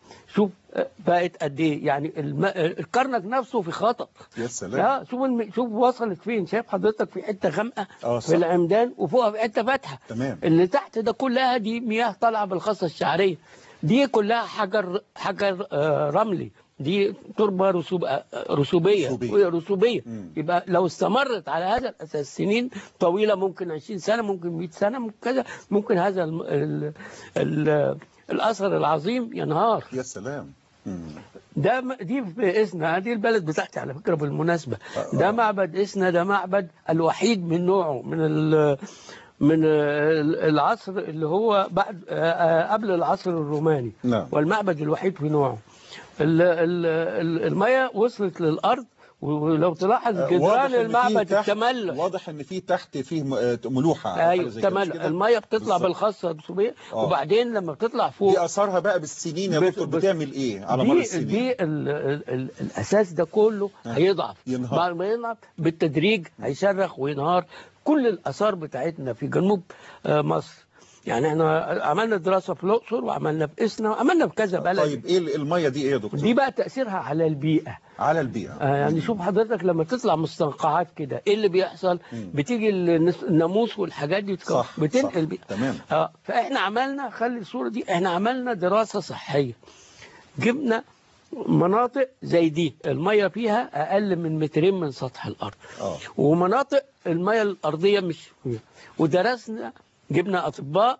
شوف آه، بقت قد ايه يعني الم... آه، الكرنك نفسه في خطر يا سلام لا شوف الم... شوف وصلت فين شايف حضرتك في حته غامقه اه في صح العمدان وفوقها في حته فاتحه تمام اللي تحت ده كلها دي مياه طالعه بالخاصه الشعريه دي كلها حجر حجر آه، رملي دي تربه رسوب آه، رسوبيه رسوبية. رسوبيه مم. يبقى لو استمرت على هذا الاساس سنين طويله ممكن 20 سنه ممكن 100 سنه ممكن كذا ممكن هذا ال ال ال الاثر العظيم ينهار يا سلام مم. ده م- دي في إسنا دي البلد بتاعتي على فكرة بالمناسبة آه. ده معبد إسنا ده معبد الوحيد من نوعه من ال من ال- العصر اللي هو بعد آه، آه، قبل العصر الروماني نعم والمعبد الوحيد في نوعه ال- ال- ال- المية وصلت للأرض ولو تلاحظ آه، جدران واضح إن فيه المعبد تحت- تملأ واضح ان في تحت فيه م- آه، ملوحه أو حاجة ايوه زي كده، مش تملأ كده؟ المية بتطلع بالظبط. بالخاصة الرسوبية آه. وبعدين لما بتطلع فوق دي اثارها بقى بالسنين يا بت- دكتور بت- بتعمل ايه على مر دي السنين دي ال ال ال الاساس ده كله آه. هيضعف ينهار. بعد ما ينهار بالتدريج هيصرخ وينهار كل الاثار بتاعتنا في جنوب آه، مصر يعني احنا عملنا دراسه في الاقصر وعملنا في اسنا وعملنا في كذا بلد طيب ايه الميه دي ايه يا دكتور دي بقى تاثيرها على البيئه على البيئه آه يعني شوف حضرتك لما تطلع مستنقعات كده ايه اللي بيحصل مم. بتيجي النس- الناموس والحاجات دي تكون- صح بتنقل صح. بيئة. تمام اه فاحنا عملنا خلي الصوره دي احنا عملنا دراسه صحيه جبنا مناطق زي دي الميه فيها اقل من مترين من سطح الارض اه ومناطق الميه الارضيه مش فيها ودرسنا جبنا اطباء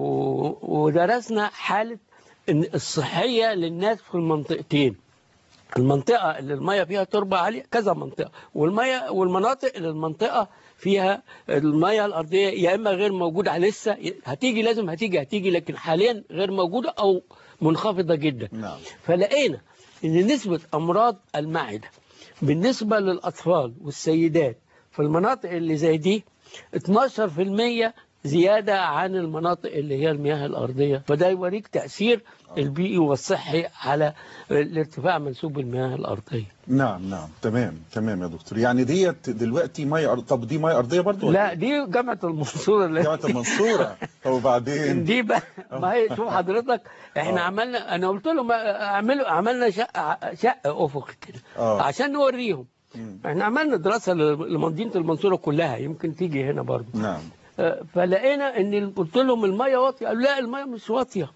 و- ودرسنا حاله إن الصحيه للناس في المنطقتين المنطقه اللي الميه فيها تربه عاليه كذا منطقه والميه والمناطق اللي المنطقه فيها الميه الارضيه يا اما غير موجوده لسه هتيجي لازم هتيجي هتيجي لكن حاليا غير موجوده او منخفضه جدا نعم فلقينا ان نسبه امراض المعده بالنسبه للاطفال والسيدات في المناطق اللي زي دي 12% زياده عن المناطق اللي هي المياه الارضيه فده يوريك تاثير البيئي والصحي على الارتفاع منسوب المياه الارضيه نعم نعم تمام تمام يا دكتور يعني ديت دلوقتي ميه أرض... طب دي ميه ارضيه برضو ولا لا دي جامعه المنصوره اللي جامعه المنصوره طب وبعدين دي بقى ما هي شوف حضرتك احنا آه. عملنا انا قلت لهم اعملوا عملنا شقه شقه افق كده اه عشان نوريهم مم. احنا عملنا دراسه ل- لمدينه المنصوره كلها يمكن تيجي هنا برضه نعم آه، فلقينا ان قلت لهم الميه واطيه قالوا لا الميه مش واطيه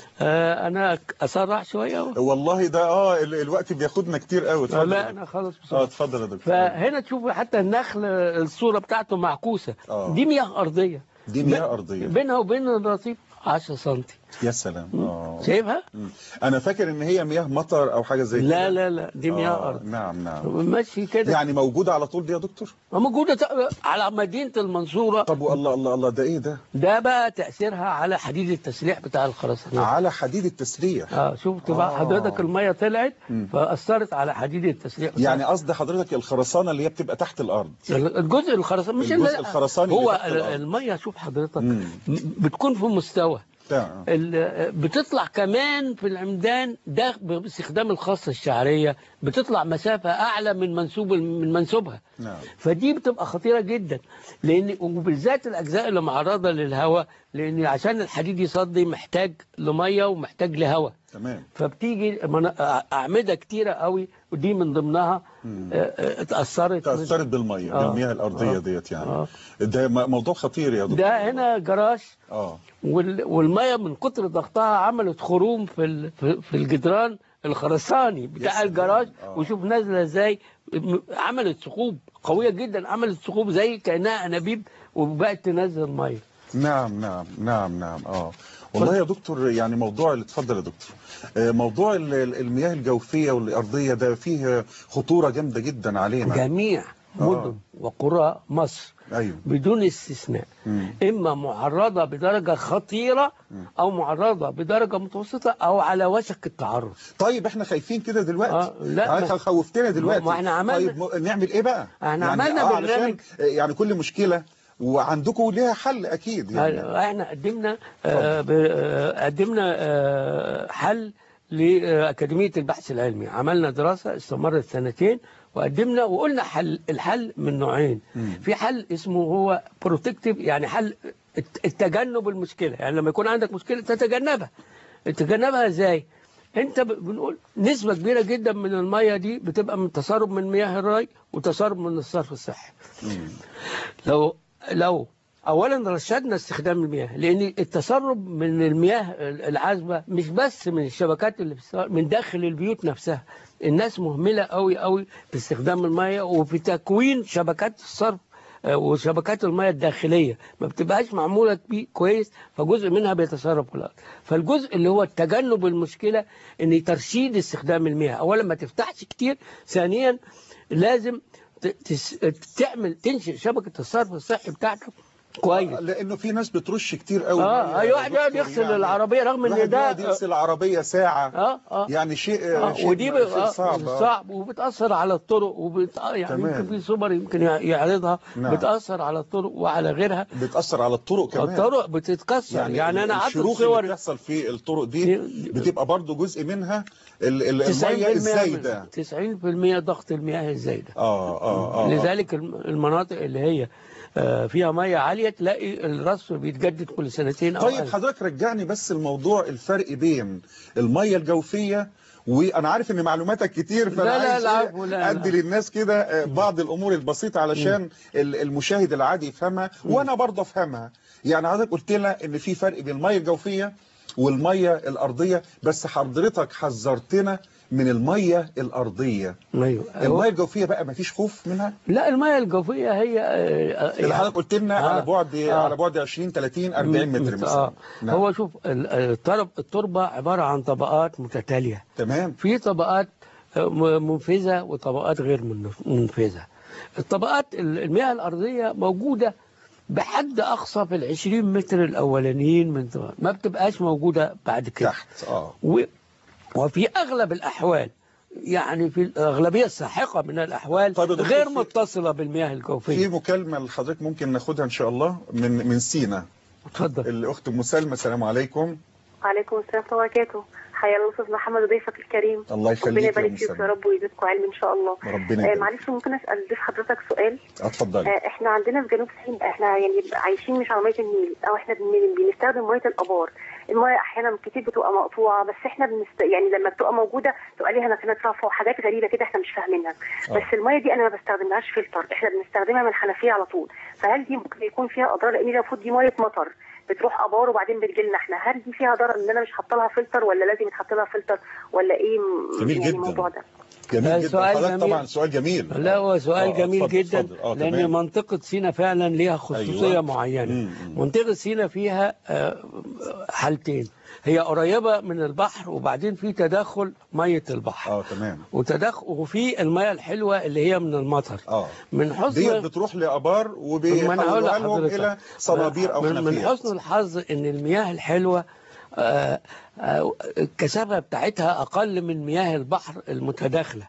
آه، انا اسرع شويه أهو. والله ده اه ال- الوقت بياخدنا كتير قوي آه، اتفضل لا يا انا خلص اه بسرعه اتفضل يا دكتور فهنا تشوف حتى النخل الصوره بتاعته معكوسه آه. دي مياه ارضيه دي مياه ارضيه بينها وبين الرصيف 10 سم يا سلام اه شايفها؟ مم. انا فاكر ان هي مياه مطر او حاجه زي كده لا لا لا دي مياه آه، ارض نعم نعم ماشي كده يعني موجوده على طول دي يا دكتور موجوده ت- على مدينه المنصوره طب والله الله الله ده ايه ده ده بقى تاثيرها على حديد التسليح بتاع الخرسانات على حديد التسليح اه شفت بقى آه. حضرتك الميه طلعت مم. فاثرت على حديد التسليح بتاع يعني قصد حضرتك الخرسانه اللي هي بتبقى تحت الارض الجزء الخرساني مش الجزء اللي- الخرساني اللي هو تحت الأرض. الميه شوف حضرتك مم. بتكون في مستوى تمام. ال- بتطلع كمان في العمدان ده باستخدام الخاصه الشعريه بتطلع مسافه اعلى من منسوب من منسوبها نعم فدي بتبقى خطيره جدا لان وبالذات الاجزاء اللي معرضه للهواء لان عشان الحديد يصدي محتاج لميه ومحتاج لهواء تمام فبتيجي من- اعمده كتيره قوي ودي من ضمنها مم. آه، آه، اتاثرت تأثرت بالمية آه. بالمياه الأرضية آه. ديت يعني آه. ده م- موضوع خطير يا دكتور ده هنا جراش اه وال- والميه من كتر ضغطها عملت خروم في ال- في في الجدران الخرساني بتاع سلام. الجراج آه. وشوف نازله ازاي م- عملت ثقوب قويه جدا عملت ثقوب زي كانها انابيب وبقت تنزل ميه نعم نعم نعم نعم اه والله يا دكتور يعني موضوع اللي اتفضل يا دكتور آه، موضوع ال- ال- المياه الجوفية والأرضية ده فيه خطورة جامدة جدا علينا جميع آه. مدن وقرى مصر ايوه بدون استثناء مم. اما معرضه بدرجه خطيره او معرضه بدرجه متوسطه او على وشك التعرض طيب احنا خايفين كده دلوقتي آه، لا، يعني ما- خوفتنا دلوقتي ما احنا عملنا- طيب م- نعمل ايه بقى احنا يعني عملنا آه علشان برنامج. آه، يعني كل مشكلة وعندكم ليها حل اكيد يعني احنا قدمنا آه، ب- آه، قدمنا آه، حل لأكاديمية البحث العلمي عملنا دراسة استمرت سنتين وقدمنا وقلنا حل الحل من نوعين مم. في حل اسمه هو بروتكتيف يعني حل الت- التجنب المشكلة يعني لما يكون عندك مشكلة تتجنبها تتجنبها ازاي انت ب- بنقول نسبه كبيره جدا من الميه دي بتبقى من تسرب من مياه الري وتسرب من الصرف الصحي مم. لو لو اولا رشدنا استخدام المياه لان التسرب من المياه العذبه مش بس من الشبكات اللي بتستخدم- من داخل البيوت نفسها الناس مهمله قوي قوي في استخدام المياه وفي تكوين شبكات الصرف آه، وشبكات المياه الداخليه ما بتبقاش معموله بيه كويس فجزء منها بيتسرب في الارض فالجزء اللي هو تجنب المشكله ان ترشيد استخدام المياه اولا ما تفتحش كتير ثانيا لازم ت- تس- تعمل تنشئ شبكه الصرف الصحي بتاعتك كويس لانه في ناس بترش كتير قوي اه اي واحد يقعد يغسل العربيه رغم ان الواحد ده يقعد يغسل العربيه ساعه اه اه يعني شيء آه، شيء ودي ب- شيء آه، صعب آه. صعب وبتاثر على الطرق وبت... آه، يعني تمام. يمكن في صور يمكن يع- يعرضها نعم. بتاثر على الطرق وعلى غيرها بتاثر على الطرق كمان الطرق بتتكسر يعني, يعني انا عدت الشروخ اللي صور بتحصل في الطرق دي دي- بتبقى برضو جزء منها ال- ال- 90% الميه الزايده من 90% ضغط المياه الزايده اه اه اه لذلك الم- المناطق اللي هي آه، فيها ميه عاليه تلاقي الرصف بيتجدد كل سنتين او طيب أقل. حضرتك رجعني بس الموضوع الفرق بين الميه الجوفيه وانا عارف ان معلوماتك كتير فانا لا، لا، عايز لا، إيه عفو، لا، ادي لا. للناس كده آه، بعض الامور البسيطه علشان ال- المشاهد العادي يفهمها وانا برضه افهمها يعني حضرتك قلت لنا ان في فرق بين الميه الجوفيه والميه الارضيه بس حضرتك حذرتنا من الميه الارضيه ايوه الميه الجوفيه بقى ما فيش خوف منها لا الميه الجوفيه هي آه، آه، اللي حضرتك قلت لنا آه، على بعد آه. على بعد 20 30 40 متر مثلا آه. نعم. هو شوف ال- الترب التربه عباره عن طبقات متتاليه تمام في طبقات آه، م- منفذه وطبقات غير من- منفذه الطبقات ال- المياه الارضيه موجوده بحد اقصى في ال 20 متر الاولانيين من طبقات. ما بتبقاش موجوده بعد كده تحت اه و- وفي اغلب الاحوال يعني في الاغلبيه الساحقه من الاحوال طيب يا دكتور غير في- متصله بالمياه في الجوفيه مكالمة لحضرتك ممكن ناخدها إن شاء الله من من سينا اتفضل الأخت أم سلمى السلام عليكم وعليكم السلام ورحمة الله وبركاته حيا الله أستاذ محمد ضيفك الكريم الله ربنا يخليك يا يبارك أم فيك يا سلمى رب ويزيدكم علم إن شاء الله ربنا آه يبارك معلش ممكن أسأل ضيف حضرتك سؤال اتفضلي آه احنا عندنا في جنوب سيناء احنا يعني عايشين مش على مية النيل أو احنا بن- بنستخدم مية الآبار المية أحيانا كتير بتبقى مقطوعة بس احنا بنست... يعني لما بتبقى موجودة تبقى ليها نسمات رافعة وحاجات غريبة كده احنا مش فاهمينها آه. بس المية دي أنا ما بستخدمهاش فلتر احنا بنستخدمها من الحنفية على طول فهل دي ممكن يكون فيها أضرار لأن المفروض دي مية مطر بتروح ابار وبعدين بتجيلنا احنا هل دي فيها ضرر ان انا مش حاطه لها فلتر ولا لازم يتحط لها فلتر ولا ايه م- جميل يعني جدا. الموضوع ده ده جميل جدا سؤال حضرتك جميل. طبعا سؤال جميل لا هو سؤال آه، جميل اتفضل، جدا اتفضل. آه، لان تمام. منطقه سينا فعلا ليها خصوصيه أيوة. معينه مم، مم. منطقه سينا فيها آه، حالتين هي قريبه من البحر وبعدين في تدخل ميه البحر اه تمام وتدخل وفي الميه الحلوه اللي هي من المطر اه من ديت حسن بتروح لابار ما أنا هقول وبيحولوها لهم لحضرتك. الى صنابير او من, من حنفيات حسن الحظ ان المياه الحلوه آه، آه، الكثافه بتاعتها اقل من مياه البحر المتداخله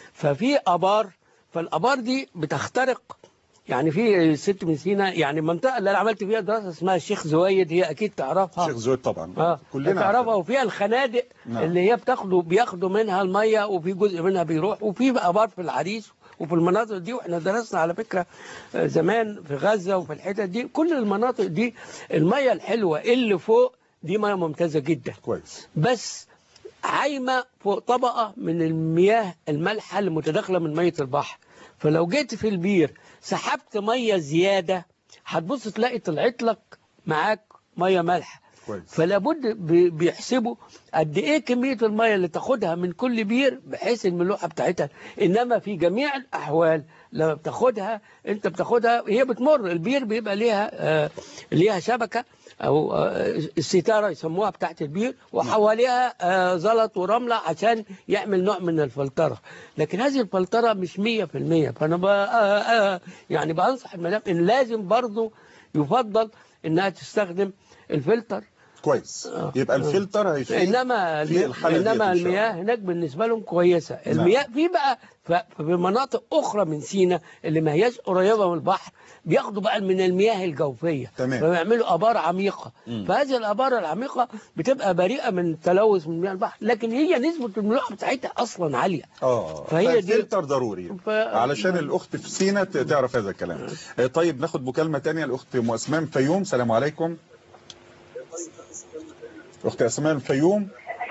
ففي ابار فالابار دي بتخترق يعني في ست من سينا يعني المنطقه اللي انا عملت فيها دراسه اسمها الشيخ زويد هي اكيد تعرفها شيخ زويد طبعا اه كلنا تعرفها عارفين. وفيها الخنادق نعم. اللي هي بتاخدوا بياخدوا منها الميه وفي جزء منها بيروح وفي ابار في العريش وفي المناطق دي واحنا درسنا على فكره آه، زمان في غزه وفي الحتت دي كل المناطق دي الميه الحلوه اللي فوق دي ميه ممتازه جدا كويس بس عايمه فوق طبقه من المياه المالحه المتداخله من ميه البحر فلو جيت في البير سحبت ميه زياده هتبص تلاقي طلعت لك معاك ميه مالحه كويس فلا بد بي- بيحسبوا قد ايه كميه الميه اللي تاخدها من كل بير بحيث الملوحه بتاعتها انما في جميع الاحوال لما بتاخدها انت بتاخدها هي بتمر البير بيبقى ليها آه ليها شبكه او آه الستاره يسموها بتاعت البير وحواليها آه زلط ورمله عشان يعمل نوع من الفلتره لكن هذه الفلتره مش 100% فانا بقى آه آه يعني بنصح المدام ان لازم برضه يفضل انها تستخدم الفلتر كويس آه. يبقى الفلتر هيفيد انما في الحالة ديت انما إن شاء المياه الله. هناك بالنسبه لهم كويسه المياه في بقى ف- في مناطق اخرى من سينا اللي ما هياش قريبه من البحر بياخدوا بقى من المياه الجوفيه تمام. فبيعملوا ابار عميقه مم. فهذه الابار العميقه بتبقى بريئه من التلوث من مياه البحر لكن هي نسبه الملوحه بتاعتها اصلا عاليه اه فهي دي- فالفلتر ضروري ف- علشان الاخت في سينا ت- تعرف هذا الكلام آه، طيب ناخد مكالمه تانية الاخت ام اسماء فيوم سلام عليكم اخت اسماء الفيوم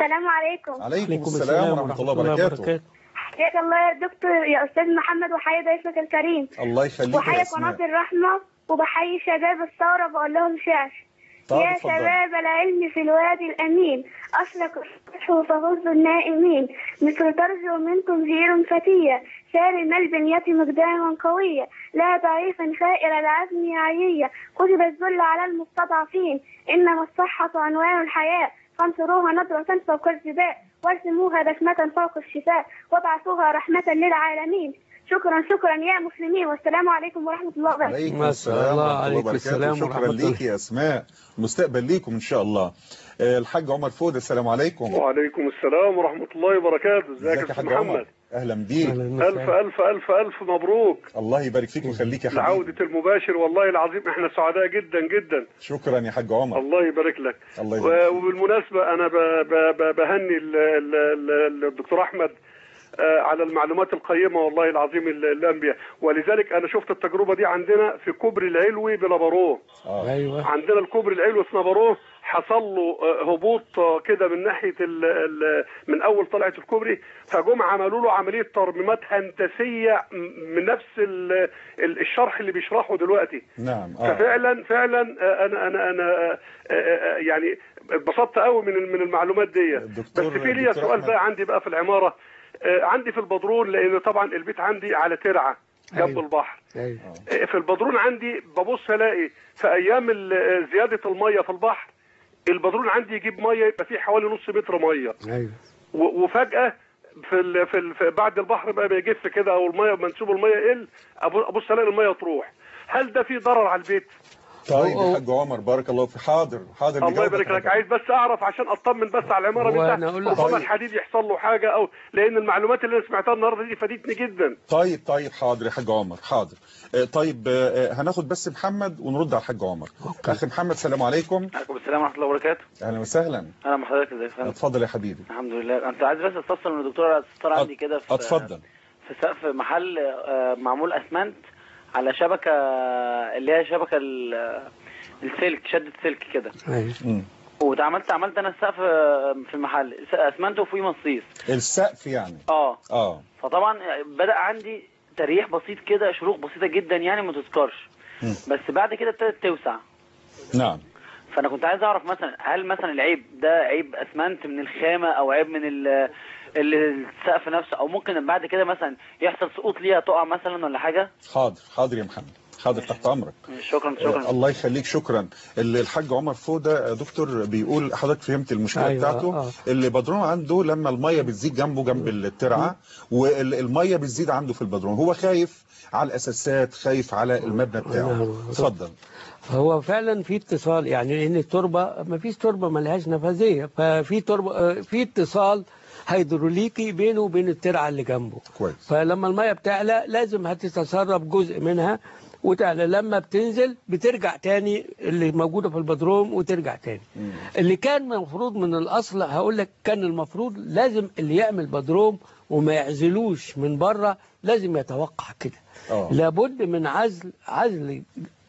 السلام عليكم عليكم السلام ورحمة الله وبركاته حياك الله يا دكتور يا استاذ محمد وحيا ضيفك الكريم الله يخليك يا وحيا اسماء قناه الرحمه وبحيي شباب الثوره بقول لهم شعر طب يا اتفضل. شباب العلم في الوادي الأمين أشرق الصبح وتغز النائمين مثل ترجو منكم زير فتية سالم البنية مقداما قوية لا ضعيفا خائر العزم عيية كتب الذل على المستضعفين إنما الصحة عنوان الحياة فانصروها نظرة فوق الجبال وارسموها بسمة فوق الشفاء وابعثوها رحمة للعالمين شكرا شكرا يا مسلمين والسلام عليكم ورحمة الله وبركاته عليكم ما السلام شاء الله، ورحمة الله عليكم وبركاته السلام شكرا ورحمة الله. ليك يا اسماء مستقبل ليكم ان شاء الله آه، الحاج عمر فود السلام عليكم وعليكم السلام ورحمة الله وبركاته ازيك يا ازيك يا استاذ حاج عمر محمد اهلا بيك أهلاً الف وسهلاً. الف الف الف مبروك الله يبارك فيك ويخليك يا حبيبي لعودة المباشر والله العظيم احنا سعداء جدا جدا شكرا يا حاج عمر الله يبارك لك الله يبارك فيك. و- وبالمناسبة انا ب- ب- ب- بهني ال- ال- ال- الدكتور احمد آه، على المعلومات القيمة والله العظيم ال- الأنبياء ولذلك أنا شفت التجربة دي عندنا في كوبري العلوي بلاباروه اه ايوه عندنا الكوبري العلوي في ناباروه حصل له آه، هبوط آه، كده من ناحيه ال ال من اول طلعه الكوبري فجم عملوا له عمليه ترميمات هندسيه م- من نفس ال ال الشرح اللي بيشرحه دلوقتي نعم اه ففعلا فعلا آه، انا انا انا آه، آه، آه، يعني اتبسطت قوي من ال- من المعلومات دي الدكتور- بس في ليا الدكتور سؤال أحمد. بقى عندي بقى في العماره آه، عندي في البدرون لان طبعا البيت عندي على ترعه جنب أيوة. البحر ايوه في البدرون عندي ببص الاقي في ايام ال- زياده الميه في البحر البدرون عندي يجيب ميه يبقى فيه حوالي نص متر ميه ايوه و- وفجاه في ال في, ال في بعد البحر بقى بيجف كده او الميه منسوب الميه يقل أبو- ابص الاقي الميه تروح هل ده فيه ضرر على البيت؟ طيب هو- يا حاج عمر بارك الله في حاضر حاضر الله نجاوبك يبارك يا لك حاج عايز بس اعرف عشان اطمن بس على العماره هو دي أنا أقول لك- ربما طيب. الحديد يحصل له حاجه او لان المعلومات اللي انا سمعتها النهارده دي فادتني جدا طيب طيب حاضر يا حاج عمر حاضر آه، طيب آه، آه، هناخد بس محمد ونرد على الحاج عمر أوكي. اخي محمد السلام عليكم عليكم السلام ورحمه الله وبركاته اهلا وسهلا اهلا بحضرتك ازيك يا فندم اتفضل يا حبيبي الحمد لله انت عايز بس استفسر من الدكتور على استفسار عندي كده في اتفضل في سقف محل آه، معمول اسمنت على شبكه اللي هي شبكه ال- السلك شده سلك كده ايوه مم. واتعملت عملت انا السقف آه، في المحل اسمنت وفيه مصيص السقف يعني اه اه فطبعا بدا عندي تريح بسيط كده شروخ بسيطه جدا يعني ما تذكرش مم. بس بعد كده ابتدت توسع نعم فانا كنت عايز اعرف مثلا هل مثلا العيب ده عيب اسمنت من الخامه او عيب من ال- ال- السقف نفسه او ممكن بعد كده مثلا يحصل سقوط ليها تقع مثلا ولا حاجه حاضر حاضر يا محمد حاضر تحت امرك شكرا شكرا آه، الله يخليك شكرا اللي الحاج عمر فوده آه، دكتور بيقول حضرتك فهمت المشكله أيوة، بتاعته آه. اللي بدرون عنده لما الميه بتزيد جنبه جنب الترعه والميه بتزيد عنده في البدرون هو خايف على الاساسات خايف على المبنى بتاعه نعم. اتفضل هو فعلا في اتصال يعني لان التربه ما فيش تربه ملهاش نفاذيه ففي تربه آه، في اتصال هيدروليكي بينه وبين الترعه اللي جنبه كويس فلما الميه بتعلى لازم هتتسرب جزء منها وتعلى لما بتنزل بترجع تاني اللي موجوده في البدروم وترجع تاني مم. اللي كان المفروض من الاصل هقول لك كان المفروض لازم اللي يعمل بدروم وما يعزلوش من بره لازم يتوقع كده اه لابد من عزل عزل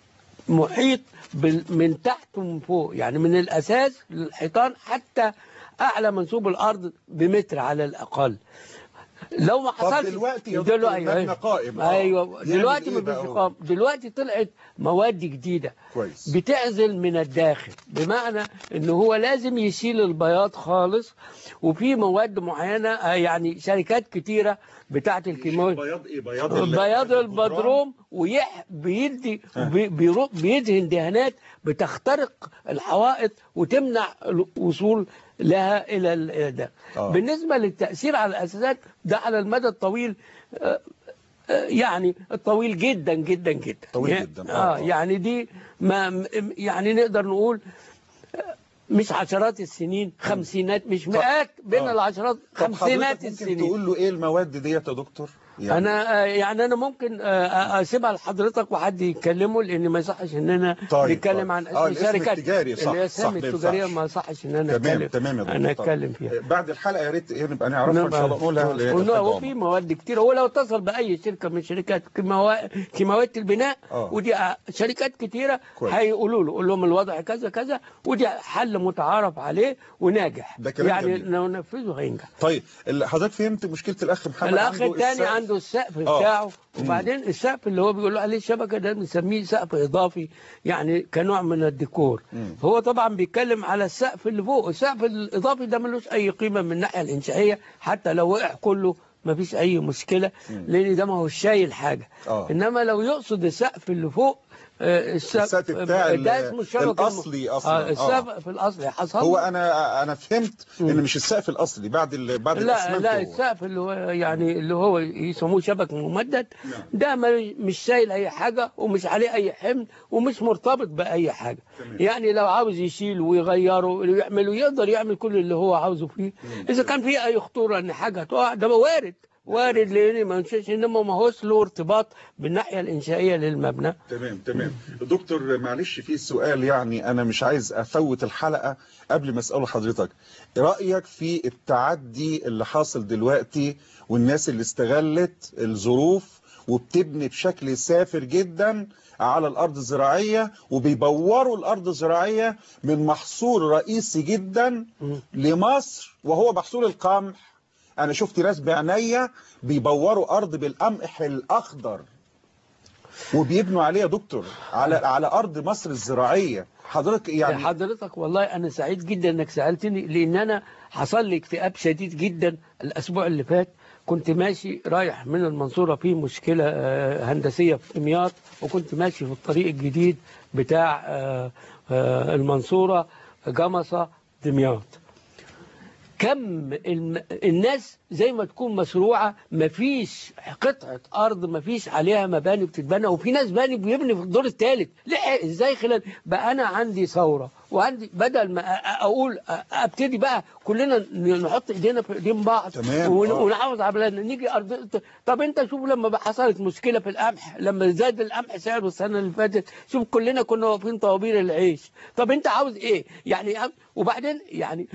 محيط بال- من تحت ومن فوق يعني من الاساس للحيطان حتى اعلى منسوب الارض بمتر على الاقل لو ما طب حصلش دلوقتي يا دكتور دلوقتي المبنى قائم آه. ايوه يعمل دلوقتي إيه ما بقى فيش هو؟ قائم دلوقتي طلعت مواد جديده كويس بتعزل من الداخل بمعنى ان هو لازم يشيل البياض خالص وفي مواد معينه آه، يعني شركات كتيره بتاعت الكيماوي بياض ايه بياض ال- بياض البدران؟ البدروم ويح بيدي بي- بيرو- بيدهن دهانات بتخترق الحوائط وتمنع الوصول لها الى ال- إلى ده آه. بالنسبه للتاثير على الاساسات ده على المدى الطويل آه، آه، يعني الطويل جدا جدا جدا طويل يعني- جداً، آه، اه آه. يعني دي ما م- يعني نقدر نقول آه، مش عشرات السنين خمسينات مش مئات بين آه. العشرات طب حضرتك خمسينات ممكن السنين تقول له ايه المواد ديت يا دكتور يعني انا آه، يعني انا ممكن آه، اسيبها لحضرتك وحد يتكلمه لان ما يصحش ان انا طيب، نتكلم طيب. عن آه، اسم الاسم شركات التجاري، صح، اللي هي صح، اسامي ما التجاريه ينفعش. ما يصحش ان انا تمام اتكلم تمام يا دكتور انا طب. اتكلم فيها بعد الحلقه يا ريت إيه نبقى نعرفها ان شاء الله نقولها قلنا للحاج هو عمر. في مواد كتير هو لو اتصل باي شركه من شركات كيماوا- كيماويات البناء آه. ودي آه، شركات كتيره كويس. هيقولوا له قول لهم الوضع كذا كذا ودي حل متعارف عليه وناجح ده كلام يعني جميل. لو نفذه هينجح طيب ال- حضرتك فهمت مشكله الاخ محمد الاخ عنده الثاني السقف؟ عنده السقف آه. بتاعه وبعدين السقف اللي هو بيقولوا عليه الشبكه ده بنسميه سقف اضافي يعني كنوع من الديكور مم. هو طبعا بيتكلم على السقف اللي فوق السقف الاضافي ده ملوش اي قيمه من الناحيه الانشائيه حتى لو وقع كله ما فيش اي مشكله لان ده ما هو شايل حاجه آه. انما لو يقصد السقف اللي فوق آه، السقف بتاع ال- ده اسمه الشبكه الأصلي أصلاً. آه السقف الاصلي حصل هو انا انا فهمت ان مش السقف الاصلي بعد ال... بعد لا الاسمنت لا هو. السقف اللي هو يعني اللي هو يسموه شبك ممدد نعم. ده ما- مش شايل اي حاجه ومش عليه اي حمل ومش مرتبط باي حاجه تمام. يعني لو عاوز يشيل ويغيره ويعمل يقدر يعمل كل اللي هو عاوزه فيه اذا كان في اي خطوره ان حاجه تقع ده وارد وارد لان ما نشيلش انما ما هوش له ارتباط بالناحيه الانشائيه للمبنى تمام تمام دكتور معلش في سؤال يعني انا مش عايز افوت الحلقه قبل ما اساله حضرتك رايك في التعدي اللي حاصل دلوقتي والناس اللي استغلت الظروف وبتبني بشكل سافر جدا على الارض الزراعيه وبيبوروا الارض الزراعيه من محصول رئيسي جدا لمصر وهو محصول القمح انا شفت ناس بعينيا بيبوروا ارض بالقمح الاخضر وبيبنوا عليه يا دكتور على على ارض مصر الزراعيه حضرتك يعني يعني حضرتك والله انا سعيد جدا انك سالتني لان انا حصل لي اكتئاب شديد جدا الاسبوع اللي فات كنت ماشي رايح من المنصوره في مشكله آه، هندسيه في دمياط وكنت ماشي في الطريق الجديد بتاع آه، آه، المنصوره جمصه دمياط كم الم... الناس زي ما تكون مسروعة مفيش قطعة أرض مفيش عليها مباني بتتبنى وفي ناس باني بيبني في الدور الثالث لحق إزاي خلال بقى أنا عندي ثورة وعندي بدل ما أ- أ- أقول أ- أبتدي بقى كلنا ن- نحط إيدينا في إيدين بعض تمام، ون... آه. ونحافظ على بلدنا نيجي أرض طب أنت شوف لما بقى حصلت مشكلة في القمح لما زاد القمح سعره السنة اللي فاتت شوف كلنا كنا واقفين طوابير العيش طب أنت عاوز إيه يعني وبعدين يعني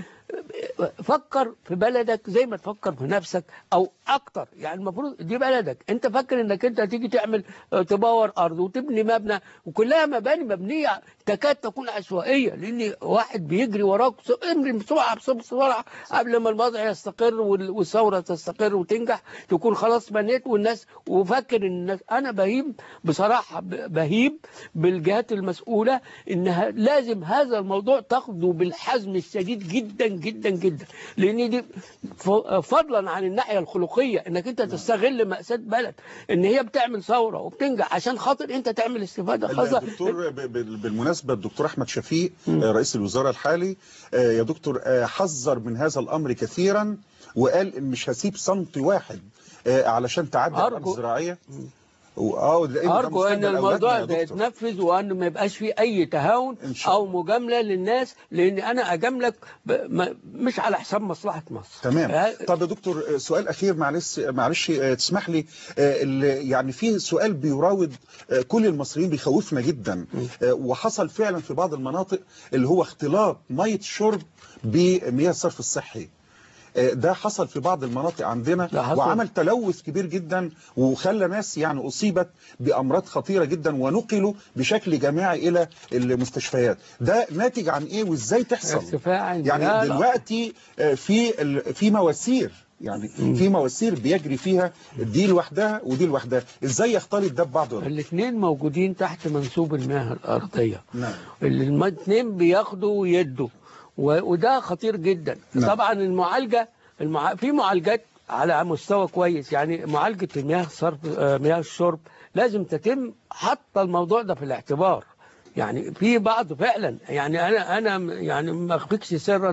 فكر في بلدك زي ما تفكر في نفسك او اكتر يعني المفروض دي بلدك انت فاكر انك انت هتيجي تعمل آه، تبور ارض وتبني مبنى وكلها مباني مبنيه تكاد تكون عشوائيه لان واحد بيجري وراك بس- امري بسرعه بس- بسرعه قبل ما الوضع يستقر وال- والثوره تستقر وتنجح تكون خلاص بنيت والناس وفاكر ان الناس انا بهيب بصراحه ب- بهيب بالجهات المسؤوله انها لازم هذا الموضوع تاخده بالحزم الشديد جدا جدا جدا لان دي ف- فضلا عن الناحيه الخلقيه انك انت تستغل ماساه بلد ان هي بتعمل ثوره وبتنجح عشان خاطر انت تعمل استفاده خاصه الدكتور ب- ب- بالمناسبه الدكتور احمد شفيق آه، رئيس الوزراء الحالي آه، يا دكتور آه، حذر من هذا الامر كثيرا وقال ان مش هسيب سنتي واحد آه، علشان تعدي على الارض أرجو- الزراعيه اه لأن ده أرجو أن مستقبل الموضوع أولادنا ده يا دكتور. يتنفذ وأن ما يبقاش فيه أي تهاون إن شاء أو مجاملة للناس لأن أنا أجاملك ب- ما- مش على حساب مصلحة مصر تمام آه، طب يا دكتور آه، سؤال اخير معلش معلش آه، تسمح لي آه، ال- يعني في سؤال بيراود آه، كل المصريين بيخوفنا جدا آه، وحصل فعلا في بعض المناطق اللي هو اختلاط ميه الشرب بمياه الصرف الصحي آه، ده حصل في بعض المناطق عندنا ده حصل. وعمل تلوث كبير جدا وخلى ناس يعني اصيبت بامراض خطيره جدا ونقلوا بشكل جماعي الى المستشفيات ده ناتج عن ايه وازاي تحصل ارتفاع يعني لا، لا. دلوقتي آه، في ال- في مواسير يعني في مواسير بيجري فيها دي لوحدها ودي لوحدها ازاي يختلط ده ببعض الاثنين موجودين تحت منسوب المياه الأرضية نعم الاثنين بياخدوا ويدوا و- وده خطير جدا نعم. طبعا المعالجة المع... في معالجات على مستوى كويس يعني معالجة المياه الصرف آه، مياه الشرب لازم تتم حتى الموضوع ده في الاعتبار يعني في بعض فعلا يعني انا انا يعني ما اخفيكش سرا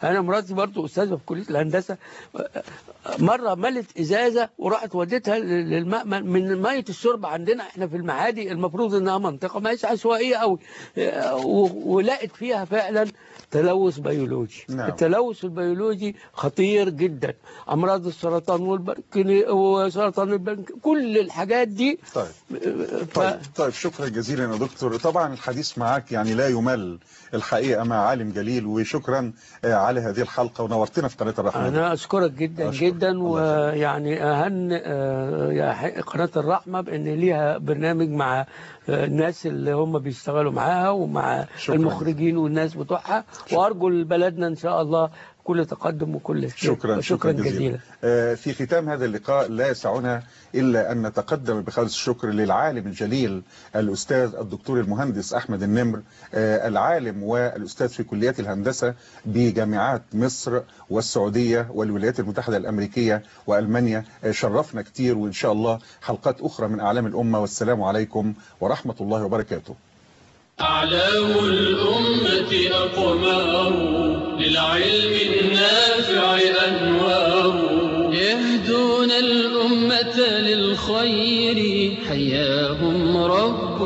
انا مراتي برضو استاذه في كليه الهندسه مره ملت ازازه وراحت وديتها للمأمن من ميه الشرب عندنا احنا في المعادي المفروض انها منطقه ما هيش عشوائيه قوي ولقت فيها فعلا تلوث بيولوجي نعم. التلوث البيولوجي خطير جدا امراض السرطان والبركني وسرطان البنك كل الحاجات دي طيب ف... طيب طيب شكرا جزيلا يا دكتور طبعا الحديث معك يعني لا يمل الحقيقه مع عالم جليل وشكرا آه، على هذه الحلقه ونورتنا في قناه الرحمه انا اشكرك جدا أشكرك. جدا الله ويعني اهن آه، يا ح- قناه الرحمه بان ليها برنامج مع آه، الناس اللي هم بيشتغلوا معاها ومع شكراً. المخرجين والناس بتوعها وارجو لبلدنا ان شاء الله كل تقدم وكل خير. شكرا شكرا جزيلا آه، في ختام هذا اللقاء لا يسعنا إلا أن نتقدم بخالص الشكر للعالم الجليل الأستاذ الدكتور المهندس أحمد النمر آه، العالم والأستاذ في كليات الهندسة بجامعات مصر والسعودية والولايات المتحدة الأمريكية وألمانيا آه، شرفنا كتير وإن شاء الله حلقات أخرى من أعلام الأمة والسلام عليكم ورحمة الله وبركاته أعلام الأمة أقمار للعلم النافع أنوار يهدون الأمة للخير حياهم رب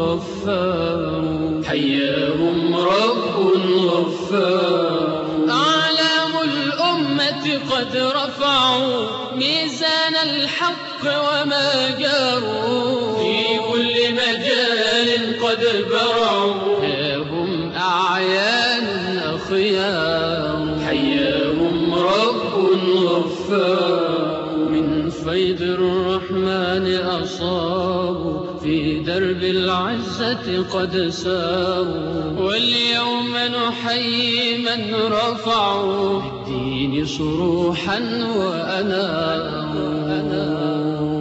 غفار حياهم رب غفار أعلام الأمة قد رفعوا ميزان الحق وما جاروا في كل مجال قد برعوا هم أعيان أخيار حياهم رب غفار من فيض الرحمن أصابوا في درب العزة قد ساروا واليوم نحيي من رفعوا الدين صروحا وأناروا